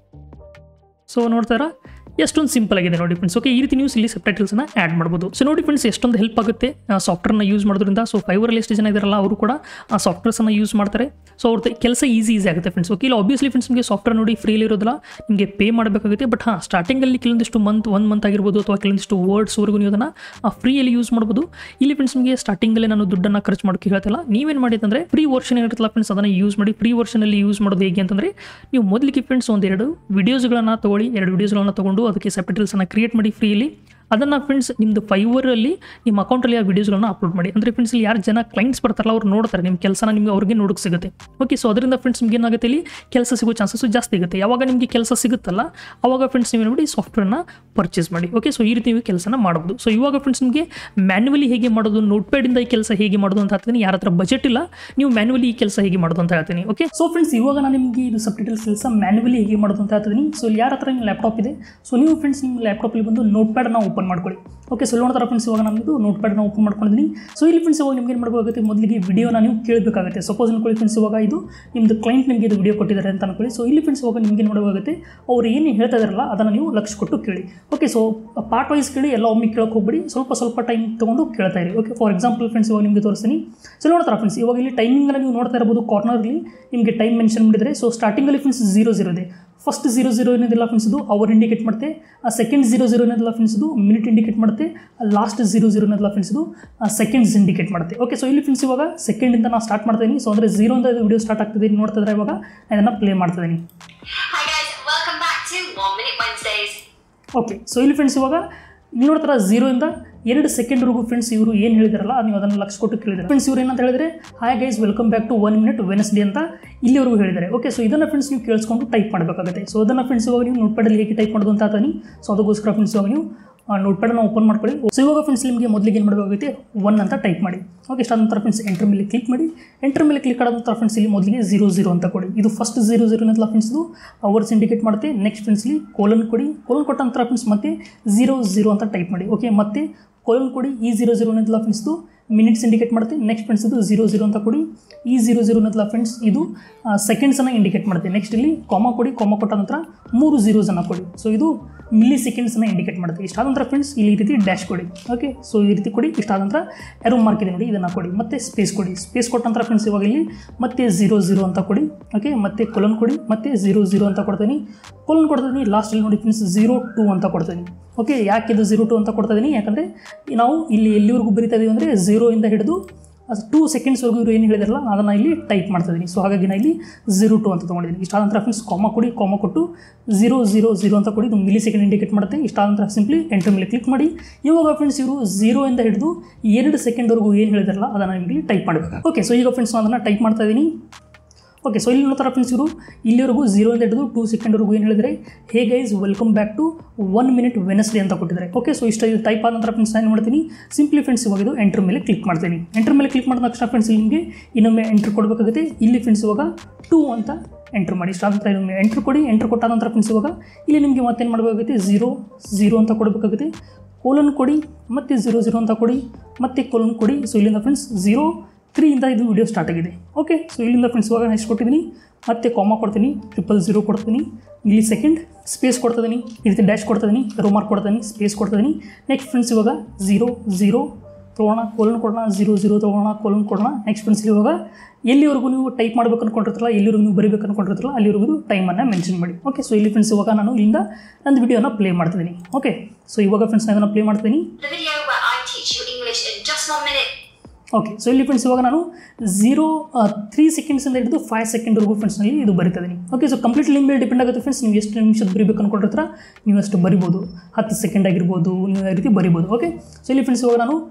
ಸೊ ನೋಡ್ತಾರಾ ಎಷ್ಟೊಂದು ಸಿಂಪಲ್ ಆಗಿದೆ ನೋಡಿ ಫ್ರೆಂಡ್ಸ್ ಓಕೆ ಈ ರೀತಿ ನೀವು ಇಲ್ಲಿ ಸಬ್ಟೈಟಲ್ಸ್ನ ಆ್ಯಡ್ ಮಾಡ್ಬೋದು ಸೊ ನೋಡಿ ಫ್ರೆಂಡ್ಸ್ ಎಷ್ಟೊಂದು ಹೆಲ್ಪ್ ಆಗುತ್ತೆ ಸಾಫ್ಟ್ವೇರ್ನ ಯೂಸ್ ಮಾಡೋದ್ರಿಂದ ಸೊ ಫೈವರಲ್ಲಿ ಎಷ್ಟು ಜನ ಇದಾರಲ್ಲ ಅವರು ಕೂಡ ಆ ಸಾಫ್ಟ್ವೇರ್ಸನ್ನು ಯೂಸ್ ಮಾಡ್ತಾರೆ ಸೊ ಅವ್ರದ್ದು ಕೆಲಸ ಈಸಿ ಈಸಿ ಆಗುತ್ತೆ ಫ್ರೆಂಡ್ಸ್ ಓಕೆ ಇಲ್ಲ ಆಬ್ವಿಯಸ್ಲಿ ಫ್ರೆಂಡ್ಸ್ ನಿಮಗೆ ಸಾಫ್ಟ್ವೇರ್ ನೋಡಿ ಫ್ರೀಲಿ ಇರೋದಿಲ್ಲ ನಿಮಗೆ ಪೇ ಮಾಡಬೇಕಾಗುತ್ತೆ ಬಟ್ ಹಾಂ ಸ್ಟಾರ್ಟಿಂಗಲ್ಲಿ ಕೆಲವೊಂದಿಷ್ಟು ಮಂತ್ ಒನ್ ಮಂತ್ ಆಗಿರ್ಬೋದು ಅಥವಾ ಕೆಲವೊಂದಿಷ್ಟು ವರ್ಡ್ಸ್ವರೆಗೂ ನೀವು ಅದನ್ನು ಫ್ರೀಯಲ್ಲಿ ಯೂಸ್ ಮಾಡ್ಬೋದು ಇಲ್ಲಿ ಫ್ರೆಂಡ್ಸ್ ನಿಮಗೆ ಸ್ಟಾರ್ಟಿಂಗಲ್ಲೇ ನಾನು ದುಡ್ಡನ್ನು ಖರ್ಚು ಮಾಡೋಕ್ಕೆ ಹೇಳ್ತಿಲ್ಲ ನೀವೇನು ಮಾಡಿದಂದರೆ ಫ್ರೀ ವರ್ಷನ್ ಇರುತ್ತಲ್ಲ ಫ್ರೆಂಡ್ಸ್ ಅದನ್ನು ಯೂಸ್ ಮಾಡಿ ಫ್ರೀ ವರ್ಷನಲ್ಲಿ ಯೂಸ್ ಮಾಡೋದು ಹೇಗೆ ಅಂತಂದರೆ ನೀವು ಮೊದಲಿಗೆ ಫ್ರೆಂಡ್ಸ್ ಒಂದೆರಡು ವಿಡಿಯೋಸ್ಗಳನ್ನು ತೊಗೊಳ್ಳಿ ಎರಡು ವಿಡಿಯೋಸ್ಗಳನ್ನು ತೊಗೊಂಡು ಅದಕ್ಕೆ ಸಬ್ಟೈಟಲ್ಸನ್ನು ಕ್ರಿಯೇಟ್ ಮಾಡಿ ಫ್ರೀಲಿ ಅದನ್ನು ಫ್ರೆಂಡ್ಸ್ ನಿಮ್ಮದು ಫೈವರಲ್ಲಿ ನಿಮ್ಮ ಅಕೌಂಟಲ್ಲಿ ಆ ವೀಡಿಯೋಸ್ಗಳನ್ನ ಅಪ್ಲೋಡ್ ಮಾಡಿ ಅಂದರೆ ಫ್ರೆಂಡ್ಸ್ ಇಲ್ಲಿ ಯಾರು ಜನ ಕ್ಲೈಂಟ್ಸ್ ಬರ್ತಾರಲ್ಲ ಅವ್ರು ನೋಡ್ತಾರೆ ನಿಮ್ಮ ಕೆಲಸನ ನಿಮಗೆ ಅವ್ರಿಗೆ ನೋಡೋಕೆ ಸಿಗುತ್ತೆ ಓಕೆ ಸೊ ಅದರಿಂದ ಫ್ರೆಂಡ್ಸ್ ನಿಮ್ಗೆ ಏನಾಗುತ್ತೆ ಇಲ್ಲಿ ಕೆಲಸ ಸಿಗೋ ಚಾನ್ಸಸ್ ಜಾಸ್ತಿ ಆಗುತ್ತೆ ಯಾವಾಗ ನಿಮಗೆ ಕೆಲಸ ಸಿಗುತ್ತಲ್ಲ ಅವಾಗ ಫ್ರೆಂಡ್ಸ್ ನೀವು ನೋಡಿ ಸಾಫ್ಟ್ವೇರ್ನ ಪರ್ಚೇಸ್ ಮಾಡಿ ಓಕೆ ಸೊ ಈ ರೀತಿ ನೀವು ಕೆಲಸನ ಮಾಡ್ಬೋದು ಸೊ ಇವಾಗ ಫ್ರೆಂಡ್ಸ್ ನಿಮಗೆ ಮ್ಯಾನ್ಯುವಲಿ ಹೇಗೆ ಮಾಡೋದು ನೋಟ್ ಪ್ಯಾಡಿಂದ ಈ ಕೆಲಸ ಹೇಗೆ ಮಾಡೋದು ಅಂತ ಹೇಳ್ತೀನಿ ಯಾರ ಹತ್ರ ಬಜೆಟ್ ಇಲ್ಲ ನೀವು ಮ್ಯಾನ್ಯುವಲಿ ಈ ಕೆಲಸ ಹೇಗೆ ಮಾಡೋದು ಅಂತ ಹೇಳ್ತೀನಿ ಓಕೆ ಸೊ ಫ್ರೆಂಡ್ಸ್ ಇವಾಗ ನಾನು ನಿಮಗೆ ಇದು ಸಬ್ಟೈಟಲ್ಸ್ ಕೆಲಸ ಮ್ಯಾನ್ಯುವಲಿ ಹೇಗೆ ಮಾಡೋದು ಅಂತ ಹೇಳ್ತೀನಿ ಸೊ ಇಲ್ಲಿ ಯಾರ ಹತ್ರ ನಿಮ್ಮ ಲ್ಯಾಪ್ಟಾಪ್ ಇದೆ ಸೊ ನೀವು ಫ್ರೆಂಡ್ಸ್ ನಿಮ್ಮ ಲ್ಯಾಪ್ಟಾಪಲ್ಲಿ ಬಂದು ನೋಟ್ ಪ್ಯಾಡನ್ನ ಓಪನ್ ಮಾಡ್ಕೊಳ್ಳಿ ಓಕೆ ಸೊ ನೋಡ್ತಾರೆ ಫ್ರೆಂಡ್ಸ್ ಇವಾಗ ನಮ್ಮದು ನೋಟ್ ಪ್ಯಾಡ್ನ ಓಪನ್ ಮಾಡ್ಕೊಂಡಿದ್ದೀನಿ ಸೊ ಇಲ್ಲಿ ಫ್ರೆಂಡ್ಸ್ ಇವಾಗ ನಿಮ್ಗೆ ಏನು ಮಾಡಬೇಕಾಗುತ್ತೆ ಮೊದಲಿಗೆ ವಿಡಿಯೋನ ನೀವು ಕೇಳಬೇಕಾಗುತ್ತೆ ಸಪೋಸ್ ಅನ್ಕೊಳ್ಳಿ ಫ್ರೆಂಡ್ಸ್ ಇವಾಗ ಇದು ನಿಮ್ಮದು ಕ್ಲೈಂಟ್ ನಿಮಗೆ ಇದು ವಿಡಿಯೋ ಕೊಟ್ಟಿದ್ದಾರೆ ಅಂತ ಅನ್ಕೊಳ್ಳಿ ಸೊ ಇಲ್ಲಿ ಫ್ರೆಂಡ್ಸ್ ಇವಾಗ ನಿಮ್ಗೆ ಏನು ಮಾಡಬೇಕಾಗುತ್ತೆ ಅವ್ರು ಏನು ಹೇಳ್ತಾ ಇದಾರಲ್ಲ ಅದನ್ನು ನೀವು ಲಕ್ಷ ಕೊಟ್ಟು ಕೇಳಿ ಓಕೆ ಸೊ ಪಾರ್ಟ್ ವೈಸ್ ಕೇಳಿ ಎಲ್ಲ ಒಮ್ಮೆ ಕೇಳೋಕೆ ಹೋಗ್ಬಿಡಿ ಸ್ವಲ್ಪ ಸ್ವಲ್ಪ ಟೈಮ್ ತೊಗೊಂಡು ಕೇಳ್ತಾ ಇರಿ ಓಕೆ ಫಾರ್ ಎಕ್ಸಾಂಪಲ್ ಫ್ರೆಂಡ್ಸ್ ಇವಾಗ ನಿಮಗೆ ತೋರಿಸ್ತೀನಿ ಸೊ ನೋಡ್ತಾರೆ ಫ್ರೆಂಡ್ಸ್ ಇವಾಗ ಇಲ್ಲಿ ಟೈಮಿಂಗನ್ನು ನೀವು ನೋಡ್ತಾ ಇರ್ಬೋದು ಕಾರ್ನರ್ಲಿ ನಿಮಗೆ ಟೈಮ್ ಮೆನ್ಷನ್ ಮಾಡಿದರೆ ಸೊ ಸ್ಟಾರ್ಟಿಂಗಲ್ಲಿ ಫ್ರೆಂಡ್ಸ್ ಜೀರೋ ಜೀರೋ ಇದೆ ಫಸ್ಟ್ ಜೀರೋ ಜೀರೋ ಏನಿದೆಲ್ಲ ಫ್ರೆಂಡ್ಸ್ ಇದು ಅವರ್ ಇಂಡಿಕೇಟ್ ಮಾಡುತ್ತೆ ಆ ಸೆಕೆಂಡ್ ಜೀರೋ ಜೀರೋ ಏನಿದೆಲ್ಲ ಫ್ರೆಂಡ್ಸ್ ಇದು ಮಿನಿಟ್ ಇಂಡಿಕೇಟ್ ಮಾಡುತ್ತೆ ಲಾಸ್ಟ್ ಜೀರೋ ಜೀರೋ ಏನಿದೆಲ್ಲ ಫ್ರೆಂಡ್ಸ್ ಇದು ಸೆಕೆಂಡ್ಸ್ ಇಂಡಿಕೇಟ್ ಮಾಡುತ್ತೆ ಓಕೆ ಸೊ ಇಲ್ಲಿ ಫ್ರೆಂಡ್ಸ್ ಇವಾಗ ಸೆಕೆಂಡಿಂದ ನಾನು ಸ್ಟಾರ್ಟ್ ಮಾಡ್ತೀನಿ ಸೊ ಅಂದರೆ ಜೀರೋಯಿಂದ ಇದು ವಿಡಿಯೋ ಸ್ಟಾರ್ಟ್ ಆಗ್ತಿದೆ ನೋಡ್ತಾ ಇದ್ರೆ ಇವಾಗ ನಾನು ಇದನ್ನು ಪ್ಲೇ ಮಾಡ್ತಿದ್ದೀನಿ Hi guys, welcome back to One Minute Wednesdays. Okay so ಇಲ್ಲಿ ಫ್ರೆಂಡ್ಸ್ ಇವಾಗ ಇಲ್ಲಿ ನೋಡ್ತಾರ ಝೀರೋಯಿಂದ ಎರಡು ಸೆಕೆಂಡ್ವರೆಗೂ ಫ್ರೆಂಡ್ಸ್ ಇವರು ಏನು ಹೇಳಿದಾರಲ್ಲ ನೀವು ಅದನ್ನು ಲಕ್ಷ ಕೊಟ್ಟು ಕೇಳಿದ್ದಾರೆ ಫ್ರೆಂಡ್ಸ್ ಇವ್ರು ಏನಂತ ಹೇಳಿದ್ರೆ hi guys welcome back to one minute Wednesday ಅಂತ ಇಲ್ಲಿವರೆಗೂ ಹೇಳಿದ್ದಾರೆ ಓಕೆ ಸೊ ಇದನ್ನು ಫ್ರೆಂಡ್ಸ್ ನೀವು ಕೇಳಿಸ್ಕೊಂಡು ಟೈಪ್ ಮಾಡಬೇಕಾಗುತ್ತೆ ಸೊ ಅದನ್ನು ಫ್ರೆಂಡ್ಸ್ ಇವಾಗ ನೀವು ನೋಟ್ಪ್ಯಾಡಲ್ಲಿ ಹೇಗೆ ಟೈಪ್ ಮಾಡೋದು ಅಂತ ತಾನಿ ಸೊ ಅದಕ್ಕೋಸ್ಕರ ಫ್ರೆಂಡ್ಸ್ ಇವಾಗ ನೀವು ನೋಟ್ಪ್ಯಾಡನ್ನು ಓಪನ್ ಮಾಡ್ಕೊಳ್ಳಿ ಸೊ ಇವಾಗ ಫ್ರೆಂಡ್ಸ್ ನಿಮಗೆ ಮೊದಲಿಗೆ ಏನು ಮಾಡಬೇಕಾಗುತ್ತೆ ಒನ್ ಅಂತ ಟೈಪ್ ಮಾಡಿ ಓಕೆ ಇಷ್ಟ ನಂತರ ಫ್ರೆಂಡ್ಸ್ ಎಂಟರ್ ಮೇಲೆ ಕ್ಲಿಕ್ ಮಾಡಿ ಎಂಟರ್ ಮೇಲೆ ಕ್ಲಿಕ್ ಆದ ನಂತರ ಫ್ರೆಂಡ್ಸ್ ಇಲ್ಲಿ ಮೊದಲಿಗೆ ಜೀರೋ ಜೀರೋ ಅಂತ ಕೊಡಿ ಇದು ಫಸ್ಟ್ ಜೀರೋ ಜೀರೋ ಅನ್ನೋದಲ್ಲ ಫ್ರೆಂಡ್ಸ್ ಇದು ಅವರ್ಸ್ ಇಂಡಿಕೇಟ್ ಮಾಡುತ್ತೆ ನೆಕ್ಸ್ಟ್ ಫ್ರೆಂಡ್ಸ್ ಇಲ್ಲಿ ಕೋಲನ್ ಕೊಡಿ ಕೋಲನ್ ಕೊಟ್ಟ ನಂತರ ಫ್ರೆಂಡ್ಸ್ ಮತ್ತೆ ಜೀರೋ ಜೀರೋ ಅಂತ ಟೈಪ್ ಮಾಡಿ ಓಕೆ ಮತ್ತೆ ಕೋಲನ್ ಕೊಡಿ ಈ ಜೀರೋ ಜೀರೋ ಅನ್ನೋದಲ್ಲ ಫ್ರೆಂಡ್ಸ್ ಇದು ಮಿನಿಟ್ಸ್ ಇಂಡಿಕೇಟ್ ಮಾಡುತ್ತೆ ನೆಕ್ಸ್ಟ್ ಫ್ರೆಂಡ್ಸ್ ಇದು ಜೀರೋ ಜೀರೋ ಅಂತ ಕೊಡಿ ಈ ಜೀರೋ ಜೀರೋ ಅನ್ನೋದಲ್ಲ ಫ್ರೆಂಡ್ಸ್ ಇದು ಸೆಕೆಂಡ್ಸನ್ನು ಇಂಡಿಕೇಟ್ ಮಾಡುತ್ತೆ ನೆಕ್ಸ್ಟ್ ಇಲ್ಲಿ ಕಾಮ ಕೊಡಿ ಕಾಮ ಕೊಟ್ಟ ನಂತರ ಮೂರು ಜೀರೋಸನ್ನು ಕೊಡಿ ಸೊ ಇದು ಮಿಲಿ ಸೆಕೆಂಡ್ಸನ್ನು ಇಂಡಿಕೇಟ್ ಮಾಡುತ್ತೆ ಇಷ್ಟಾದ ನಂತರ ಫ್ರೆಂಡ್ಸ್ ಇಲ್ಲಿ ಈ ರೀತಿ ಡ್ಯಾಶ್ ಕೊಡಿ ಓಕೆ ಸೊ ಈ ರೀತಿ ಕೊಡಿ ಇಷ್ಟಾದ ನಂತರ ಎರೋ ಮಾರ್ಕ್ ಇದೆ ನೋಡಿ ಇದನ್ನು ಕೊಡಿ ಮತ್ತೆ ಸ್ಪೇಸ್ ಕೊಡಿ ಸ್ಪೇಸ್ ಕೊಟ್ಟ ನಂತರ ಫ್ರೆಂಡ್ಸ್ ಇವಾಗ ಇಲ್ಲಿ ಮತ್ತೆ ಜೀರೋ ಜೀರೋ ಅಂತ ಕೊಡಿ ಓಕೆ ಮತ್ತೆ ಕೊಲನ್ ಕೊಡಿ ಮತ್ತೆ ಜೀರೋ ಜೀರೋ ಅಂತ ಕೊಡ್ತೀನಿ ಕೊಲನ್ ಕೊಡ್ತೀನಿ ಲಾಸ್ಟಲ್ಲಿ ನೋಡಿ ಫ್ರೆಂಡ್ಸ್ ಜೀರೋ ಟು ಅಂತ ಕೊಡ್ತೀನಿ ಓಕೆ ಯಾಕೆ ಇದು ಜೀರೋ ಟು ಅಂತ ಕೊಡ್ತಾ ಇದ್ದೀನಿ ಯಾಕಂದರೆ ನಾವು ಇಲ್ಲಿ ಎಲ್ಲಿವರೆಗೂ ಬರಿತಾ ಇದೀವಿ ಅಂದರೆ ಝೀರೋಯಿಂದ ಹಿಡಿದು ಟೂ ಸೆಕೆಂಡ್ಸ್ವರೆಗೂ ಇವರು ಏನು ಹೇಳಿದಾರಲ್ಲ ಅದನ್ನು ಇಲ್ಲಿ ಟೈಪ್ ಮಾಡ್ತಾ ಇದ್ದೀನಿ ಸೊ ಹಾಗಾಗಿ ನಾನು ಇಲ್ಲಿ ಝೀರೋ ಟು ಅಂತ ತೊಗೊಂಡಿದ್ದೀನಿ ಇಷ್ಟಾದ ನಂತರ ಫ್ರೆಂಡ್ಸ್ ಕಾಮ ಕೊಡಿ ಕಾಮ ಕೊಟ್ಟು ಝೀರೋ ಝೀರೋ ಝೀರೋ ಅಂತ ಕೊಡಿ ಇದು ಮಿಲಿ ಸೆಕೆಂಡ್ ಇಂಡಿಕೇಟ್ ಮಾಡುತ್ತೆ ಇಷ್ಟಾದ ನಂತರ ಸಿಂಪ್ಲಿ ಎಂಟರ್ ಮೇಲೆ ಕ್ಲಿಕ್ ಮಾಡಿ ಇವಾಗ ಫ್ರೆಂಡ್ಸ್ ಇವರು ಝೀರೋಯಿಂದ ಹಿಡಿದು ಎರಡು ಸೆಕೆಂಡ್ವರೆಗೂ ಏನು ಹೇಳಿದಾರಲ್ಲ ಅದನ್ನು ಇಲ್ಲಿ ಟೈಪ್ ಮಾಡಬೇಕು ಓಕೆ ಸೊ ಈಗ ಫ್ರೆಂಡ್ಸ್ ನಾನು ಅದನ್ನು ಟೈಪ್ ಮಾಡ್ತಾ ಇದ್ದೀನಿ ಓಕೆ ಸೊ ಇಲ್ಲಿ ನೋಡ್ತಾರೆ ಫ್ರೆಂಡ್ಸ್ ಇವರು ಇಲ್ಲಿವರೆಗೂ ಝೀರೋಯಿಂದ ಹಿಡಿದು ಟೂ ಸೆಕೆಂಡ್ವರೆಗೂ ಏನು ಹೇಳಿದರೆ hey guys welcome back to one minute Wednesday ಅಂತ ಕೊಟ್ಟಿದ್ದಾರೆ ಓಕೆ ಸೊ ಇಷ್ಟ ಇದು ಟೈಪ್ ಆದ ನಂತರ ಫ್ರೆಂಡ್ಸ್ ನಾನು ಮಾಡ್ತೀನಿ ಸಿಂಪ್ಲಿ ಫ್ರೆಂಡ್ಸ್ ಇವಾಗ ಇದು ಎಂಟ್ರ್ ಮೇಲೆ ಕ್ಲಿಕ್ ಮಾಡ್ತೀನಿ ಎಂಟ್ರ್ ಮೇಲೆ ಕ್ಲಿಕ್ ಮಾಡಿದ ತಕ್ಷಣ ಫ್ರೆಂಡ್ಸ್ ನಿಮಗೆ ಇನ್ನೊಮ್ಮೆ ಎಂಟ್ರ್ ಕೊಡಬೇಕಾಗುತ್ತೆ ಇಲ್ಲಿ ಫ್ರೆಂಡ್ಸ್ ಇವಾಗ ಟೂ ಅಂತ ಎಂಟ್ರ್ ಮಾಡಿ ಇಷ್ಟ ನಂತರ ಇನ್ನೊಮ್ಮೆ ಎಂಟ್ರ್ ಕೊಡಿ ಎಂಟ್ರ್ ಕೊಟ್ಟಾದ ನಂತರ ಫ್ರೆಂಡ್ಸ್ ಇವಾಗ ಇಲ್ಲಿ ನಿಮಗೆ ಮತ್ತೇನು ಮಾಡಬೇಕಾಗುತ್ತೆ ಝೀರೋ ಝೀರೋ ಅಂತ ಕೊಡಬೇಕಾಗುತ್ತೆ ಕೋಲನ್ ಕೊಡಿ ಮತ್ತು ಝೀರೋ ಝೀರೋ ಅಂತ ಕೊಡಿ ಮತ್ತು ಕೋಲನ್ ಕೊಡಿ ಸೊ ಇಲ್ಲಿಂದ ಫ್ರೆಂಡ್ಸ್ ಝೀರೋ ತ್ರೀಯಿಂದ ಇದು ವಿಡಿಯೋ ಸ್ಟಾರ್ಟ್ ಆಗಿದೆ ಓಕೆ ಸೊ ಇಲ್ಲಿಂದ ಫ್ರೆಂಡ್ಸ್ ಇವಾಗ ನಾನು ಎಷ್ಟು ಕೊಟ್ಟಿದ್ದೀನಿ ಮತ್ತೆ ಕಾಮ ಕೊಡ್ತೀನಿ ಟ್ರಿಪಲ್ ಝೀರೋ ಕೊಡ್ತೀನಿ ಇಲ್ಲಿ ಸೆಕೆಂಡ್ ಸ್ಪೇಸ್ ಕೊಡ್ತಿದ್ದೀನಿ ಈ ರೀತಿ ಡ್ಯಾಶ್ ಕೊಡ್ತಿದ್ದೀನಿ ರೋಮಾರ್ಕ್ ಕೊಡ್ತೀನಿ ಸ್ಪೇಸ್ ಕೊಡ್ತಿದ್ದೀನಿ ನೆಕ್ಸ್ಟ್ ಫ್ರೆಂಡ್ಸ್ ಇವಾಗ ಝೀರೋ ಝೀರೋ ತೊಗೊಳ್ಳೋಣ ಕೋಲನ್ ಕೊಡೋಣ ಝೀರೋ ಝೀರೋ ತೊಗೊಳ್ಳೋಣ ಕೋಲನ್ ಕೊಡೋಣ ನೆಕ್ಸ್ಟ್ ಫ್ರೆಂಡ್ಸ್ ಇವಾಗ ಎಲ್ಲಿವರೆಗೂ ನೀವು ಟೈಪ್ ಮಾಡ್ಬೇಕು ಅನ್ಕೊಂಡಿರ್ತಾರಲ್ಲ ಎಲ್ಲಿವರೆಗೂ ನೀವು ಬರೀಬೇಕು ಅನ್ಕೊಂಡಿರ್ತಾರಲ್ಲ ಅಲ್ಲಿವರೆಗೂ ಟೈಮನ್ನು ಮೆನ್ಷನ್ ಮಾಡಿ ಓಕೆ ಸೊ ಇಲ್ಲಿ ಫ್ರೆಂಡ್ಸ್ ಇವಾಗ ನಾನು ಇಲ್ಲಿಂದ ನನ್ನ ವಿಡಿಯೋನ ಪ್ಲೇ ಮಾಡ್ತಿದ್ದೀನಿ ಓಕೆ ಸೊ ಇವಾಗ ಫ್ರೆಂಡ್ಸ್ ನಾನು ಅದನ್ನು ಪ್ಲೇ ಮಾಡ್ತೀನಿ The video where I teach you English in just one minute. Okay so ಇಲ್ಲಿ ಫ್ರೆಂಡ್ಸ್ ಇವಾಗ ನಾನು ಝೀರೋ ತ್ರೀ ಸೆಕೆಂಡ್ಸಿಂದ ಹಿಡಿದು ಫೈವ್ ಸೆಕೆಂಡ್ವರೆಗೂ ಫ್ರೆಂಡ್ಸ್ನಲ್ಲಿ ಇದು ಬರಿತಿದ್ದೀನಿ ಓಕೆ ಸೊ ಕಂಪ್ಲೀಟ್ಲಿ ನಿಮ್ಮ ಮೇಲೆ ಡಿಪೆಂಡ್ ಆಗುತ್ತೆ ಫ್ರೆಂಡ್ಸ್ ನೀವು ಎಷ್ಟು ನಿಮಿಷದ ಬರಿಬೇಕು ಅನ್ಕೊಂಡಿರ್ತಾರ ನೀವು ಅಷ್ಟು ಬರಿಬೋದು ಹತ್ತು ಸೆಕೆಂಡ್ ಆಗಿರ್ಬೋದು ನೀವು ಈ ರೀತಿ ಬರಿಬೋದು ಓಕೆ ಸೊ ಇಲ್ಲಿ ಫ್ರೆಂಡ್ಸ್ ಇವಾಗ ನಾನು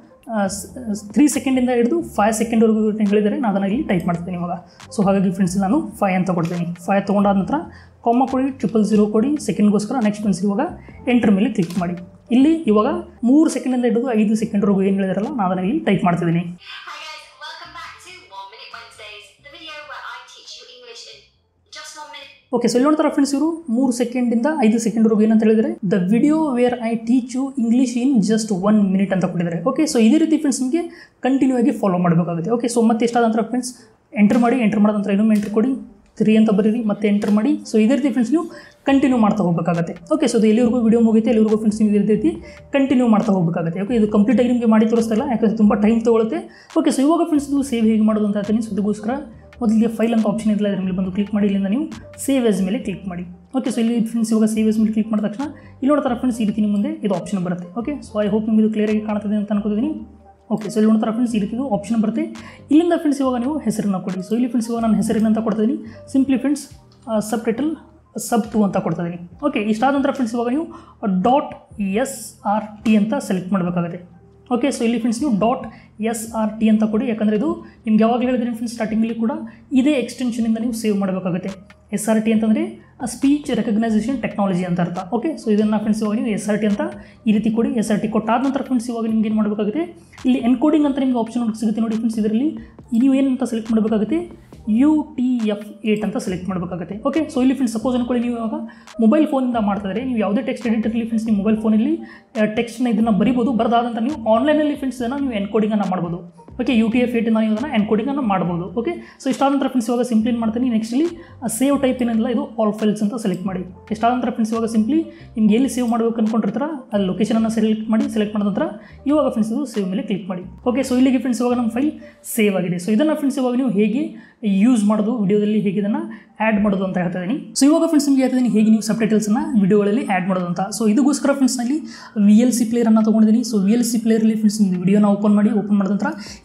ತ್ರೀ ಸೆಕೆಂಡಿಂದ ಹಿಡಿದು ಫೈವ್ ಸೆಕೆಂಡ್ವರೆಗೂ ಹೇಳಿದರೆ ನಾನು ಅದನ್ನು ಇಲ್ಲಿ ಟೈಪ್ ಮಾಡ್ತೀನಿ ಇವಾಗ ಸೊ ಹಾಗಾಗಿ ಫ್ರೆಂಡ್ಸ್ ನಾನು ಫೈವ್ ಅಂತ ಕೊಡ್ತೀನಿ ಫೈವ್ ತೊಗೊಂಡಾದ ನಂತರ ಕಾಮ ಕೊಡಿ ಟ್ರಿಪಲ್ ಝೀರೋ ಕೊಡಿ ಸೆಕೆಂಡ್ಗೋಸ್ಕರ ನೆಕ್ಸ್ಟ್ ಫ್ರೆಂಡ್ಸ್ ಇವಾಗ ಎಂಟ್ರ್ ಮೇಲೆ ಕ್ಲಿಕ್ ಮಾಡಿ ಇಲ್ಲಿ ಇವಾಗ ಮೂರು ಸೆಕೆಂಡಿಂದ ಹಿಡಿದು ಐದು ಸೆಕೆಂಡ್ವರೆಗೂ ಏನು ಹೇಳಿದಾರಲ್ಲ ನಾನು ಅದನ್ನು ಇಲ್ಲಿ ಟೈಪ್ ಮಾಡ್ತಿದ್ದೀನಿ Hi guys, welcome back to One Minute Wednesdays, the video where I teach you English in just one minute. Okay so ಇಲ್ಲಿ ನೋಡ್ತಾರೆ ಫ್ರೆಂಡ್ಸ್ ಇವರು ಮೂರು ಸೆಕೆಂಡಿಂದ ಐದು ಸೆಕೆಂಡ್ವರೆಗೂ ಏನಂತ ಹೇಳಿದರೆ the video where I teach you English in just one minute ಅಂತ ಕೊಟ್ಟಿದ್ದಾರೆ ಓಕೆ ಸೊ ಇದೇ ರೀತಿ ಫ್ರೆಂಡ್ಸ್ ನಿಮಗೆ ಕಂಟಿನ್ಯೂ ಆಗಿ ಫಾಲೋ ಮಾಡಬೇಕಾಗುತ್ತೆ ಓಕೆ ಸೊ ಮತ್ತೆ ಎಷ್ಟಾದ ನಂತರ ಫ್ರೆಂಡ್ಸ್ ಎಂಟರ್ ಮಾಡಿ ಎಂಟರ್ ಮಾಡಿದ ನಂತರ ಇನ್ನೊಮ್ಮೆ ಎಂಟ್ರ್ ಕೊಡಿ ತ್ರೀ ಅಂತ ಬರೀರಿ ಮತ್ತೆ ಎಂಟರ್ ಮಾಡಿ ಸೊ ಇದೇ ರೀತಿ ಫ್ರೆಂಡ್ಸ್ ನೀವು ಕಂಟಿನ್ಯೂ ಮಾಡ್ತಾ ಹೋಗಬೇಕಾಗುತ್ತೆ ಓಕೆ ಸೊ ಅದು ಎಲ್ಲಿವರೆಗೂ ವಿಡಿಯೋ ಮುಗಿತೆ ಎಲ್ಲಿವರೆಗೂ ಫ್ರೆಂಡ್ಸ್ ನೀವು ಇದೇ ರೀತಿ ಕಂಟಿನ್ಯೂ ಮಾಡ್ತಾ ಹೋಗಬೇಕಾಗುತ್ತೆ ಓಕೆ ಇದು ಕಂಪ್ಲೀಟಾಗಿ ನಿಮಗೆ ಮಾಡಿ ತೋರಿಸ್ತಾ ಇಲ್ಲ ಯಾಕಂದರೆ ತುಂಬ ಟೈಮ್ ತೊಗೊಳುತ್ತೆ ಓಕೆ ಸೊ ಇವಾಗ ಫ್ರೆಂಡ್ಸ್ ಇದು ಸೇವ್ ಹೇಗೆ ಮಾಡೋದು ಅಂತ ಹೇಳ್ತೀನಿ ಸೊ ಅದಕ್ಕೋಸ್ಕರ ಮೊದಲಿಗೆ ಫೈಲ್ ಅಂತ ಆಪ್ಷನ್ ಇರಲ್ಲ ಇದ್ರ ಮೇಲೆ ಬಂದು ಕ್ಲಿಕ್ ಮಾಡಿ ಇಲ್ಲಿಂದ ನೀವು ಸೇವ್ ಎಸ್ ಮೇಲೆ ಕ್ಲಿಕ್ ಮಾಡಿ ಓಕೆ ಸೊ ಇಲ್ಲಿ ಫ್ರೆಂಡ್ಸ್ ಇವಾಗ ಸೇವ್ ಎಸ್ ಮೇಲೆ ಕ್ಲಿಕ್ ಮಾಡಿದ ತಕ್ಷಣ ಇಲ್ಲಿ ನೋಡ್ತಾರೆ ಫ್ರೆಂಡ್ಸ್ ಈ ರೀತಿ ನಿಮ್ಮ ಮುಂದೆ ಇದು ಆಪ್ಷನ್ ಬರುತ್ತೆ ಓಕೆ ಸೊ ಐ ಹೋಪ್ ನಿಮಗೆ ಇದು ಕ್ಲಿಯರಾಗಿ ಕಾಣ್ತದೆ ಅಂತ ಅನ್ಕೋತೀನಿ ಓಕೆ ಸೊ ಇಲ್ಲಿ ನೋಡ್ತಾರೆ ಫ್ರೆಂಡ್ಸ್ ಈ ರೀತಿ ಆಪ್ಷನ್ ಬರುತ್ತೆ ಇಲ್ಲಿಂದ ಫ್ರೆಂಡ್ಸ್ ಇವಾಗ ನೀವು ಹೆಸರನ್ನು ಕೊಡಿ ಸೊ ಇಲ್ಲಿ ಫ್ರೆಂಡ್ಸ್ ಇವಾಗ ನಾನು ಹೆಸರಿನಂತ ಕೊಡ್ತೀನಿ simply friends subtitle sub two ಅಂತ ಕೊಡ್ತಿದ್ದೀನಿ ಓಕೆ ಇಷ್ಟಾದ ನಂತರ ಫ್ರೆಂಡ್ಸ್ ಇವಾಗ ನೀವು ಡಾಟ್ ಎಸ್ ಆರ್ ಟಿ ಅಂತ ಸೆಲೆಕ್ಟ್ ಮಾಡಬೇಕಾಗುತ್ತೆ ಓಕೆ ಸೊ ಇಲ್ಲಿ ಫ್ರೆಂಡ್ಸ್ ನೀವು ಡಾಟ್ ಎಸ್ ಆರ್ ಟಿ ಅಂತ ಕೊಡಿ ಯಾಕಂದರೆ ಇದು ನಿಮ್ಗೆ ಯಾವಾಗ ಹೇಳಿದ್ರೆ ಫ್ರೆಂಡ್ಸ್ ಸ್ಟಾರ್ಟಿಂಗಲ್ಲಿ ಕೂಡ ಇದೇ ಎಕ್ಸ್ಟೆನ್ಷನಿಂದ ನೀವು ಸೇವ್ ಮಾಡಬೇಕಾಗುತ್ತೆ ಎಸ್ ಆರ್ ಟಿ ಅಂತಂದರೆ ಸ್ಪೀಚ್ ರೆಕಗ್ನೈಸೇಷನ್ ಟೆಕ್ನಾಲಜಿ ಅಂತ ಅರ್ಥ ಓಕೆ ಸೊ ಇದನ್ನು ಫ್ರೆಂಡ್ಸ್ ಇವಾಗ ನೀವು ಎಸ್ ಆರ್ ಟಿ ಅಂತ ಈ ರೀತಿ ಕೊಡಿ ಎಸ್ ಆರ್ ಟಿ ಕೊಟ್ಟಾದ ನಂತರ ಫ್ರೆಂಡ್ಸ್ ಇವಾಗ ನಿಮ್ಗೆ ಏನು ಮಾಡಬೇಕಾಗುತ್ತೆ ಇಲ್ಲಿ ಎನ್ಕೋಡಿಂಗ್ ಅಂತ ನಿಮ್ಗೆ ಆಪ್ಷನ್ ಸಿಗುತ್ತೆ ನೋಡಿ ಫ್ರೆಂಡ್ಸ್ ಇದರಲ್ಲಿ ನೀವು ಏನಂತ ಸೆಲೆಕ್ಟ್ ಮಾಡಬೇಕಾಗುತ್ತೆ ಯು ಟಿ ಎಫ್ ಏಟ್ ಅಂತ ಸೆಲೆಕ್ಟ್ ಮಾಡಬೇಕಾಗುತ್ತೆ ಓಕೆ ಸೊ ಇಲ್ಲಿ ಫ್ರೆಂಡ್ಸ್ ಸಪೋಸ್ ಅನ್ಕೊಳ್ಳಿ ನೀವು ಇವಾಗ ಮೊಬೈಲ್ ಫೋನಿಂದ ಮಾಡ್ತಿದ್ರೆ ನೀವು ಯಾವುದೇ ಟೆಕ್ಸ್ಟ್ ಎಡಿಟರ್ಲಿ ಫ್ರೆಂಡ್ಸ್ ನೀವು ಮೊಬೈಲ್ ಫೋನಲ್ಲಿ ಟೆಕ್ಸ್ಟ್ನ ಇದನ್ನು ಬರಿಬೋದು ಬರದಾದಂಥ ನೀವು ಆನ್ಲೈನಲ್ಲಿ ಫ್ರೆಂಡ್ಸ್ ಇದನ್ನು ನೀವು ಎನ್ಕೋಡಿಂಗನ್ನು ಮಾಡ್ಬೋದು ಓಕೆ ಯು ಟಿ ಎಫ್ ಏಟಿಂದ ನೀವು ಅದನ್ನು ಎನ್ಕೋಡಿಂಗನ್ನು ಮಾಡ್ಬೋದು ಓಕೆ ಸೊ ಇಷ್ಟಾದ ನಂತರ ಫ್ರೆಂಡ್ಸ್ ಇವಾಗ ಸಿಂಪ್ಲಿ ಏನು ಮಾಡ್ತೀನಿ ನೆಕ್ಸ್ಟ್ಲಿ ಸೇವ್ ಟೈಪ್ ಏನಿಲ್ಲ ಇದು ಆಲ್ ಫೈಲ್ಸ್ ಅಂತ ಸೆಲೆಕ್ಟ್ ಮಾಡಿ ಇಷ್ಟಾದ ನಂತರ ಫ್ರೆಂಡ್ಸ್ ಇವಾಗ ಸಿಂಪ್ಲಿ ನಿಮ್ಗೆ ಎಲ್ಲಿ ಸೇವ್ ಮಾಡಬೇಕು ಅನ್ಕೊಂಡಿರ್ತಾರ ಅಲ್ಲಿ ಲೊಕೇಶನನ್ನು ಸೆಲೆಕ್ಟ್ ಮಾಡಿ ಸೆಲೆಕ್ಟ್ ಮಾಡಿದ ನಂತರ ಇವಾಗ ಫ್ರೆಂಡ್ಸ್ ಇದು ಸೇವ್ ಮೇಲೆ ಕ್ಲಿಕ್ ಮಾಡಿ ಓಕೆ ಸೊ ಇಲ್ಲಿಗೆ ಫ್ರೆಂಡ್ಸ್ ಇವಾಗ ನಮ್ಮ ಫೈಲ್ ಸೇವ್ ಆಗಿದೆ ಸೊ ಇದನ್ನು ಫ್ರೆಂಡ್ಸ್ ಇವಾಗ ನೀವು ಹೇಗೆ ಯೂಸ್ ಮಾಡೋದು ವಿಡಿಯೋದಲ್ಲಿ ಹೇಗೆ ಇದನ್ನು ಆ್ಯಡ್ ಮಾಡೋದು ಅಂತ ಹೇಳ್ತಾ ಇದ್ದೀನಿ ಸೊ ಇವಾಗ ಫ್ರೆಂಡ್ಸ್ ನಿಮಗೆ ಹೇಳ್ತಿದ್ದೀನಿ ಹೇಗೆ ನೀವು ಸಬ್ಟೈಟಲ್ಸನ್ನು ವಿಡಿಯೋಗಳಲ್ಲಿ ಆ್ಯಡ್ ಮಾಡೋದು ಅಂತ ಸೊ ಇದಕ್ಕೋಸ್ಕರ ಫ್ರೆಂಡ್ಸ್ನಲ್ಲಿ ವಿ ಎಲ್ ಸಿ ಪ್ಲೇಯರನ್ನು ತೊಗೊಂಡಿದ್ದೀನಿ ಸೊ ವಿ ಎಲ್ ಸಿ ಪ್ಲೇಯರಲ್ಲಿ ಫ್ರೆಂಡ್ಸ್ ನಿಮ್ದು ವಿಡಿಯೋನ ಓಪನ್ ಮಾಡಿ ಓಪನ್ ಮಾಡಿದ ನಂತರ